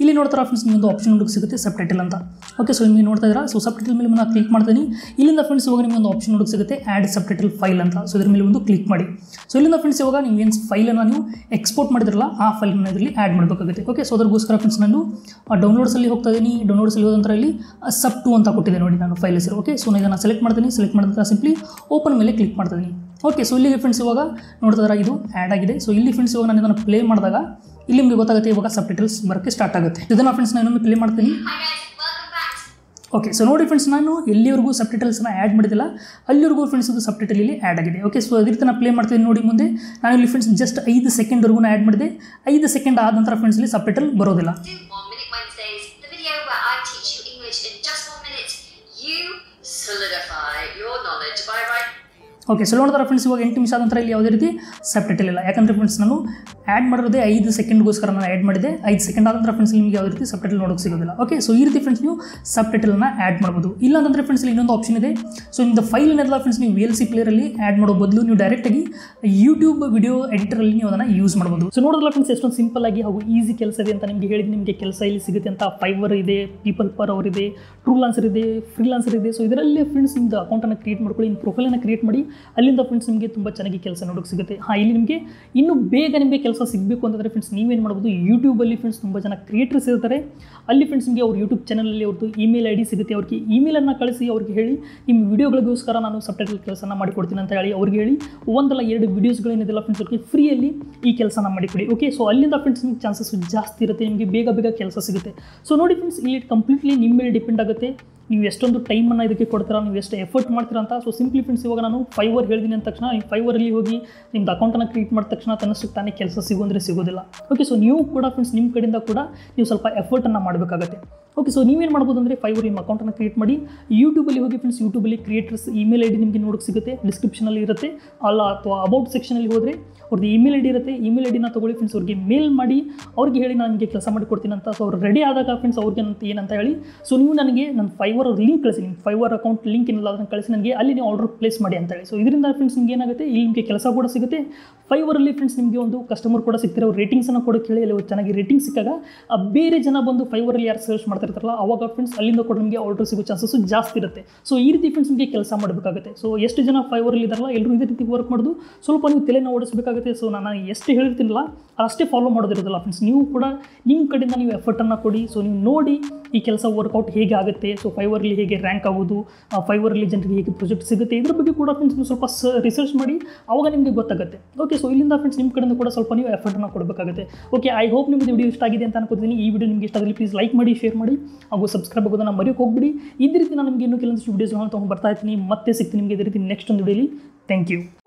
ಇಲ್ಲಿ ನೋಡ್ತಾರ ಫ್ರೆಂಡ್ಸ್ ನಿಮ್ಮೊಂದು ಆಪ್ಷನ್ ಹುಡುಗ ಸಿಗುತ್ತೆ ಸಬ್ ಟೈಟಲ್ ಅಂತ ಓಕೆ ಸೊ ನಿಮಗೆ ನೋಡ್ತಾ ಇದ್ದೀರಾ ಸೊ ಸಬ್ ಟೈಟಲ್ ಮೇಲೆ ನಾನು ಕ್ಲಿಕ್ ಮಾಡ್ತೀನಿ ಇಲ್ಲಿಂದ ಫ್ರೆಂಡ್ಸ್ ಇವಾಗ ನಿಮಗೆ ಒಂದು ಆಪ್ಷನ್ ಹುಡುಗ ಸಿಗುತ್ತೆ ಆ್ಯಡ್ ಸಬ್ ಟೈಟಲ್ ಫೈಲ್ ಅಂತ ಸೊ ಇದ್ರ ಮೇಲೆ ಒಂದು ಕ್ಲಿಕ್ ಮಾಡಿ ಸೊ ಇಲ್ಲಿಂದ ಫ್ರೆಂಡ್ಸ್ ಇವಾಗ ನೀವು ಏನು ಫೈಲನ್ನು ನೀವು ಎಕ್ಸ್ಪೋರ್ಟ್ ಮಾಡಿದ್ರಲ್ಲ ಆ ಫೈಲನ್ನು ಇದರಲ್ಲಿ ಆ್ಯಡ್ ಮಾಡಬೇಕಾಗುತ್ತೆ ಓಕೆ ಸೊ ಅದ್ರಗೋಸ್ಕರ ಫ್ರೆಂಡ್ಸ್ ನಾನು ಡೌನ್ಲೋಡ್ಸಲ್ಲಿ ಹೋಗ್ತಾ ಇದ್ದೀನಿ ಡೌನ್ಲೋಡ್ಸಲ್ಲಿ ಹೋದ ನಂತರ ಇಲ್ಲಿ ಸಬ್ ಟು ಅಂತ ಕೊಟ್ಟಿದೆ ನೋಡಿ ನಾನು ಫೈಲ್ ಹೆಸರು ಓಕೆ ಸೊ ನಾನು ಇದನ್ನು ಸೆಲೆಕ್ಟ್ ಮಾಡ್ತೀನಿ ಸೆಲೆಕ್ಟ್ ಮಾಡಿದ ನಂತರ ಸಿಂಪ್ಲಿ ಓಪನ್ ಮೇಲೆ ಕ್ಲಿಕ್ ಮಾಡ್ತೀನಿ ಓಕೆ ಸೊ ಇಲ್ಲಿಗೆ ಫ್ರೆಂಡ್ಸ್ ಇವಾಗ ನೋಡ್ತಾ ಇದು ಆ್ಯಡ್ ಆಗಿದೆ ಸೊ ಇಲ್ಲಿ ಫ್ರೆಂಡ್ಸ್ ಇವಾಗ ನಾನು ಇದನ್ನು ಪ್ಲೇ ಮಾಡಿದಾಗ ಇಲ್ಲಿ ನಿಮಗೆ ಗೊತ್ತಾಗುತ್ತೆ ಇವಾಗ ಸಬ್ ಟೈಟಲ್ಸ್ ಬರೋಕ್ಕೆ ಸ್ಟಾರ್ಟ್ ಆಗುತ್ತೆ ಇದನ್ನು ಫ್ರೆಂಡ್ಸ್ ನಾನು ಇನ್ನೊಮ್ಮೆ ಪ್ಲೇ ಮಾಡ್ತೀನಿ Hi guys, welcome back. Okay so ನೋಡಿ ಫ್ರೆಂಡ್ಸ್ ನಾನು ಎಲ್ಲಿವರೆಗೂ ಸಬ್ ಟೈಟಲ್ಸ್ನ ಆ್ಯಡ್ ಮಾಡಿದಿಲ್ಲ ಅಲ್ಲಿವರೆಗೂ ಫ್ರೆಂಡ್ಸ್ ಇದು ಸಬ್ ಟೈಟಲ್ ಇಲ್ಲಿ ಆ್ಯಡ್ ಆಗಿದೆ ಓಕೆ ಸೊ ಅದೇ ರೀತಿ ನಾನು ಪ್ಲೇ ಮಾಡ್ತೀನಿ ನೋಡಿ ಮುಂದೆ ನಾನು ಇಲ್ಲಿ ಫ್ರೆಂಡ್ಸ್ ಜಸ್ಟ್ ಐದು ಸೆಕೆಂಡ್ವರೆಗೂ ಆ್ಯಡ್ ಮಾಡಿದೆ ಐದು ಸೆಕೆಂಡ್ ಆದ ನಂತರ ಫ್ರೆಂಡ್ಸ್ ಇಲ್ಲಿ ಸಬ್ ಟೈಟಲ್ ಬರೋದಿಲ್ಲ Do One Minute Wednesdays, the video where I teach you English in just one minute. You solidify your knowledge by writing. Okay so ನೋಡ್ತಾರೆ ಫ್ರೆಂಡ್ಸ್ ಇವಾಗ ಎಂಟು ನಿಮಿಷ ಆದ ನಂತರ ಇಲ್ಲಿ ಯಾವುದೇ ರೀತಿ ಸಬ್ ಟೈಟಲ್ ಇಲ್ಲ ಯಾಕಂದರೆ ಫ್ರೆಂಡ್ಸ್ ನಾನು ಆ್ಯಡ್ ಮಾಡಿರೋದೇ ಐದು ಸೆಕೆಂಡ್ಗೋಸ್ಕರ ನಾನು ಆ್ಯಡ್ ಮಾಡಿದೆ ಐದು ಸೆಕೆಂಡ್ ಆದ ನಂತರ ಫ್ರೆಂಡ್ಸ್ ನಿಮಗೆ ಯಾವುದೇ ರೀತಿ ಸಬ್ ಟೈಟಲ್ ನೋಡೋಕೆ ಸಿಗೋದಿಲ್ಲ ಓಕೆ ಸೊ ಈ ರೀತಿ ಫ್ರೆಂಡ್ಸ್ ನೀವು ಸಬ್ ಟೈಟಲ್ನ ಆ್ಯಡ್ ಮಾಡ್ಬೋದು ಇಲ್ಲ ಅಂತಂದರೆ ಫ್ರೆಂಡ್ಸ್ ಇಲ್ಲಿ ಇನ್ನೊಂದು ಆಪ್ಷನ್ ಇದೆ ಸೊ ನಿಮ್ಮದು ಫೈಲ್ ಏನಿಲ್ಲ ಫ್ರೆಂಡ್ಸ್ ನೀವು ವಿ ಎಲ್ ಸಿ ಪ್ಲೇಯರಲ್ಲಿ ಆ್ಯಡ್ ಮಾಡೋ ಬದಲು ನೀವು ಡೈರೆಕ್ಟಾಗಿ ಯೂಟ್ಯೂಬ್ ವಿಡಿಯೋ ಎಡಿಟರಲ್ಲಿ ನೀವು ಅದನ್ನು ಯೂಸ್ ಮಾಡ್ಬೋದು ಸೊ ನೋಡೋದಲ್ಲ ಫ್ರೆಂಡ್ಸ್ ಎಷ್ಟೊಂದು ಸಿಂಪಲ್ ಆಗಿ ಹಾಗೂ ಈಸಿ ಕೆಲಸ ಇದೆ ಅಂತ ನಿಮಗೆ ಹೇಳಿದ್ದು ನಿಮಗೆ ಕೆಲಸ ಇಲ್ಲಿ ಸಿಗುತ್ತೆ ಅಂತ ಫೈವರ್ ಇದೆ ಪೀಪಲ್ ಪರ್ ಅವರ್ ಇದೆ ಟ್ರೂ ಲಾನ್ಸರ್ ಇದೆ ಫ್ರೀ ಲಾನ್ಸರ್ ಇದೆ ಸೊ ಇದರಲ್ಲಿ ಫ್ರೆಂಡ್ಸ್ ನಿಮ್ಮದು ಅಕೌಂಟನ್ನು ಕ್ರಿಯೇಟ್ ಮಾಡ್ಕೊಳ್ಳಿ ನಿಮ್ಮ ಪ್ರೊಫೈಲನ್ನು ಕ್ರಿಯೇಟ್ ಮಾಡಿ ಅಲ್ಲಿಂದ ಫ್ರೆಂಡ್ಸ್ ನಿಮಗೆ ತುಂಬ ಚೆನ್ನಾಗಿ ಕೆಲಸ ನೋಡೋಕೆ ಸಿಗುತ್ತೆ ಹಾಂ ಇಲ್ಲಿ ನಿಮಗೆ ಇನ್ನೂ ಬೇಗ ನಿಮಗೆ ಕೆಲಸ ಸಿಗಬೇಕು ಅಂತಂದರೆ ಫ್ರೆಂಡ್ಸ್ ನೀವೇನು ಮಾಡ್ಬೋದು ಯೂಟ್ಯೂಬಲ್ಲಿ ಫ್ರೆಂಡ್ಸ್ ತುಂಬ ಜನ ಕ್ರಿಯೇಟರ್ಸ್ ಇರ್ತಾರೆ ಅಲ್ಲಿ ಫ್ರೆಂಡ್ಸ್ ನಿಮಗೆ ಅವ್ರ ಯೂಟ್ಯೂಬ್ ಚಾನಲಲ್ಲಿ ಅವ್ರದ್ದು ಇಮೇಲ್ ಐ ಡಿ ಸಿಗುತ್ತೆ ಅವ್ರಿಗೆ ಇಮೇಲನ್ನು ಕಳಿಸಿ ಅವ್ರಿಗೆ ಹೇಳಿ ನಿಮ್ಮ ವಿಡಿಯೋಗಳಿಗೋಸ್ಕರ ನಾನು ಸಬ್ಟೈಟಲ್ ಕೆಲಸನ ಮಾಡಿಕೊಡ್ತೀನಿ ಅಂತ ಹೇಳಿ ಅವ್ರಿಗೆ ಹೇಳಿ ಒಂದಲ್ಲ ಎರಡು ವೀಡಿಯೋಸ್ಗಳೇನಿದೆಲ್ಲ ಫ್ರೆಂಡ್ಸ್ ಅವ್ರಿಗೆ ಫ್ರೀಯಲ್ಲಿ ಈ ಕೆಲಸನ ಮಾಡಿಕೊಡಿ ಓಕೆ ಸೊ ಅಲ್ಲಿಂದ ಫ್ರೆಂಡ್ಸ್ ನಿಮ್ಗೆ ಚಾನ್ಸಸ್ ಜಾಸ್ತಿ ಇರುತ್ತೆ ನಿಮಗೆ ಬೇಗ ಬೇಗ ಕೆಲಸ ಸಿಗುತ್ತೆ ಸೊ ನೋಡಿ ಫ್ರೆಂಡ್ಸ್ ಇಲ್ಲಿ ಕಂಪ್ಲೀಟ್ಲಿ ನಿಮ್ಮ ಮೇಲೆ ಡಿಪೆಂಡ್ ಆಗುತ್ತೆ ನೀವು ಎಷ್ಟೊಂದು ಟೈಮನ್ನು ಇದಕ್ಕೆ ಕೊಡ್ತೀರಾ ನೀವು ಎಷ್ಟು ಎಫರ್ಟ್ ಮಾಡ್ತೀರಾ ಅಂತ ಸೊ ಸಿಂಪ್ಲಿ ಫ್ರೆಂಡ್ಸ್ ಇವಾಗ ನಾನು ಫೈವರ್ ಹೇಳಿದ್ದೀನಿ ಅಂದ ತಕ್ಷಣ ನೀವು ಫೈವರಲ್ಲಿ ಹೋಗಿ ನಿಮ್ದು ಅಕೌಂಟನ್ನು ಕ್ರಿಯೇಟ್ ಮಾಡಿದ ತಕ್ಷಣ ತನ್ನಷ್ಟಕ್ಕೆ ತಾನೇ ಕೆಲಸ ಸಿಗೋಂದ್ರೆ ಸಿಗೋದಿಲ್ಲ ಓಕೆ ಸೊ ನೀವು ಕೂಡ ಫ್ರೆಂಡ್ಸ್ ನಿಮ್ಮ ಕಡೆಯಿಂದ ಕೂಡ ನೀವು ಸ್ವಲ್ಪ ಎಫರ್ಟನ್ನು ಮಾಡಬೇಕಾಗತ್ತೆ ಓಕೆ ಸೊ ನೀವೇನು ಮಾಡ್ಬೋದು ಅಂದರೆ ಫೈವರ್ ನಿಮ್ಮ ಅಕೌಂಟನ್ನು ಕ್ರಿಯೇಟ್ ಮಾಡಿ ಯೂಟ್ಯೂಬಲ್ಲಿ ಹೋಗಿ ಫ್ರೆಂಡ್ಸ್ ಯೂಟ್ಯೂಬಲ್ಲಿ ಕ್ರಿಯೇಟರ್ಸ್ ಇಮೇಲ್ ಐ ಡಿ ನಿಮಗೆ ನೋಡೋಕೆ ಸಿಗುತ್ತೆ ಡಿಸ್ಕ್ರಿಪ್ಷನಲ್ಲಿ ಇರುತ್ತೆ ಅಲ್ಲ ಅಥವಾ ಅಬೌಟ್ ಸೆಕ್ಷನಲ್ಲಿ ಹೋದರೆ ಅವ್ರದ್ದು ಇಮೇಲ್ ಐ ಡಿ ಇರುತ್ತೆ ಇಮೇಲ್ ಐ ಡಿನ ತೊಗೊಳ್ಳಿ ಫ್ರೆಂಡ್ಸ್ ಅವ್ರಿಗೆ ಮೇಲ್ ಮಾಡಿ ಅವ್ರಿಗೆ ಹೇಳಿ ನಾನು ನಿಮಗೆ ಕೆಲಸ ಮಾಡಿ ಕೊಡ್ತೀನಿ ಅಂತ ಸೊ ಅವ್ರು ರೆಡಿ ಆದಾಗ ಫ್ರೆಂಡ್ಸ್ ಅವ್ರಿಗೆ ಅಂತ ಏನಂತ ಹೇಳಿ ಸೊ ನೀವು ನನಗೆ ನನ್ನ ಫೈವರ್ ಲಿಂಕ್ ಕಳಿಸಿ ನಿಮ್ಮ ಫೈವರ್ ಅಕೌಂಟ್ ಲಿಂಕ್ ಏನಿಲ್ಲ ಅದನ್ನು ಕಳಿಸಿ ನನಗೆ ಅಲ್ಲಿ ನೀವು ಆರ್ಡರ್ ಪ್ಲೇಸ್ ಮಾಡಿ ಅಂತ ಹೇಳಿ ಸೊ ಇದರಿಂದ ಫ್ರೆಂಡ್ಸ್ ನಿಮ್ಗೆ ಏನಾಗುತ್ತೆ ಇಲ್ಲಿ ನಿಮಗೆ ಕೆಲಸ ಕೂಡ ಸಿಗುತ್ತೆ ಫೈವರಲ್ಲಿ ಫ್ರೆಂಡ್ಸ್ ನಿಮಗೆ ಒಂದು ಕಸ್ಟಮರ್ ಕೂಡ ಸಿಗ್ತಾರೆ ಅವ್ರು ರೇಟಿಂಗ್ಸನ್ನು ಕೂಡ ಕೇಳಿ ಅಲ್ಲಿ ಅವ್ರು ಚೆನ್ನಾಗಿ ರೇಟಿಂಗ್ ಸಿಕ್ಕಾಗ ಆ ಬೇರೆ ಜನ ಬಂದು ಫೈವರಲ್ಲಿ ಯಾರು ಸರ್ಚ್ ಮಾಡ್ತಾ ಇರ್ತಾರಲ್ಲ ಅವಾಗ ಫ್ರೆಂಡ್ಸ್ ಅಲ್ಲಿಂದ ಕೂಡ ನಿಮಗೆ ಆರ್ಡರ್ ಸಿಗೋ ಚಾನ್ಸಸ್ ಜಾಸ್ತಿ ಇರುತ್ತೆ ಸೊ ಈ ರೀತಿ ಫ್ರೆಂಡ್ಸ್ ನಿಮಗೆ ಕೆಲಸ ಮಾಡಬೇಕಾಗುತ್ತೆ ಸೊ ಎಷ್ಟು ಜನ ಫೈವರಲ್ಲಿ ಇದ್ದಾರಲ್ಲ ಎಲ್ಲರೂ ಇದೇ ರೀತಿ ವರ್ಕ್ ಮಾಡೋದು ಸ್ವಲ್ಪ ನೀವು ತಲೆನ ಓಡಿಸಬೇಕಾಗುತ್ತೆ ಸೊ ನಾನು ಎಷ್ಟು ಹೇಳಿರ್ತೀನಲ್ಲ ಅಷ್ಟೇ ಫಾಲೋ ಮಾಡೋದಿರೋದಿಲ್ಲ ಫ್ರೆಂಡ್ಸ್ ನೀವು ಕೂಡ ನಿಮ್ಮ ಕಡೆಯಿಂದ ನೀವು ಎಫರ್ಟನ್ನು ಕೊಡಿ ಸೊ ನೀವು ನೋಡಿ ಈ ಕೆಲಸ ವರ್ಕೌಟ್ ಹೇಗೆ ಆಗುತ್ತೆ ಸೊ ಫೈವರಲ್ಲಿ ಹೇಗೆ ರ್ಯಾಂಕ್ ಆಗೋದು ಫೈವರಲ್ಲಿ ಜನರಿಗೆ ಹೇಗೆ ಪ್ರಾಜೆಕ್ಟ್ ಸಿಗುತ್ತೆ ಇದ್ರ ಬಗ್ಗೆ ಕೂಡ ಫ್ರೆಂಡ್ಸ್ ನೀವು ಸ್ವಲ್ಪ ಸ ರಿಸರ್ಚ್ ಮಾಡಿ ಆವಾಗ ನಿಮಗೆ ಗೊತ್ತಾಗುತ್ತೆ ಓಕೆ ಸೊ ಇಲ್ಲಿಂದ ಫ್ರೆಂಡ್ಸ್ ನಿಮ್ಮ ಕಡೆಯಿಂದ ಕೂಡ ಸ್ವಲ್ಪ ನೀವು ಎಫರ್ಟನ್ನು ಕೊಡಬೇಕಾಗುತ್ತೆ ಓಕೆ ಐ ಹೋಪ್ ನಿಮಗೆ ವಿಡಿಯೋ ಇಷ್ಟ ಆಗಿದೆ ಅಂತ ಅನ್ಕೋತೀನಿ ಈ ವಿಡಿಯೋ ನಿಮಗೆ ಇಷ್ಟ ಆಗಲಿ ಪ್ಲೀಸ್ ಲೈಕ್ ಮಾಡಿ ಶೇರ್ ಮಾಡಿ ಹಾಗೂ ಸಬ್ಸ್ಕ್ರೈಬ್ ಆಗೋದನ್ನು ಮರೆಯೋಕೆ ಹೋಗ್ಬಿಡಿ ಇದೇ ರೀತಿ ನಾನು ನಿಮಗೆ ಇನ್ನೂ ಕೆಲವೊಂದಿಷ್ಟು ವೀಡಿಯೋಸ್ಗಳನ್ನು ತೊಗೊಂಡು ಬರ್ತಾ ಇರ್ತೀನಿ ಮತ್ತೆ ಸಿಗ್ತೀನಿ ನಿಮಗೆ ಇದೇ ರೀತಿ ನೆಕ್ಸ್ಟ್ ಒಂದು ವಿಡಿಯೋಲಿ ಥ್ಯಾಂಕ್ ಯು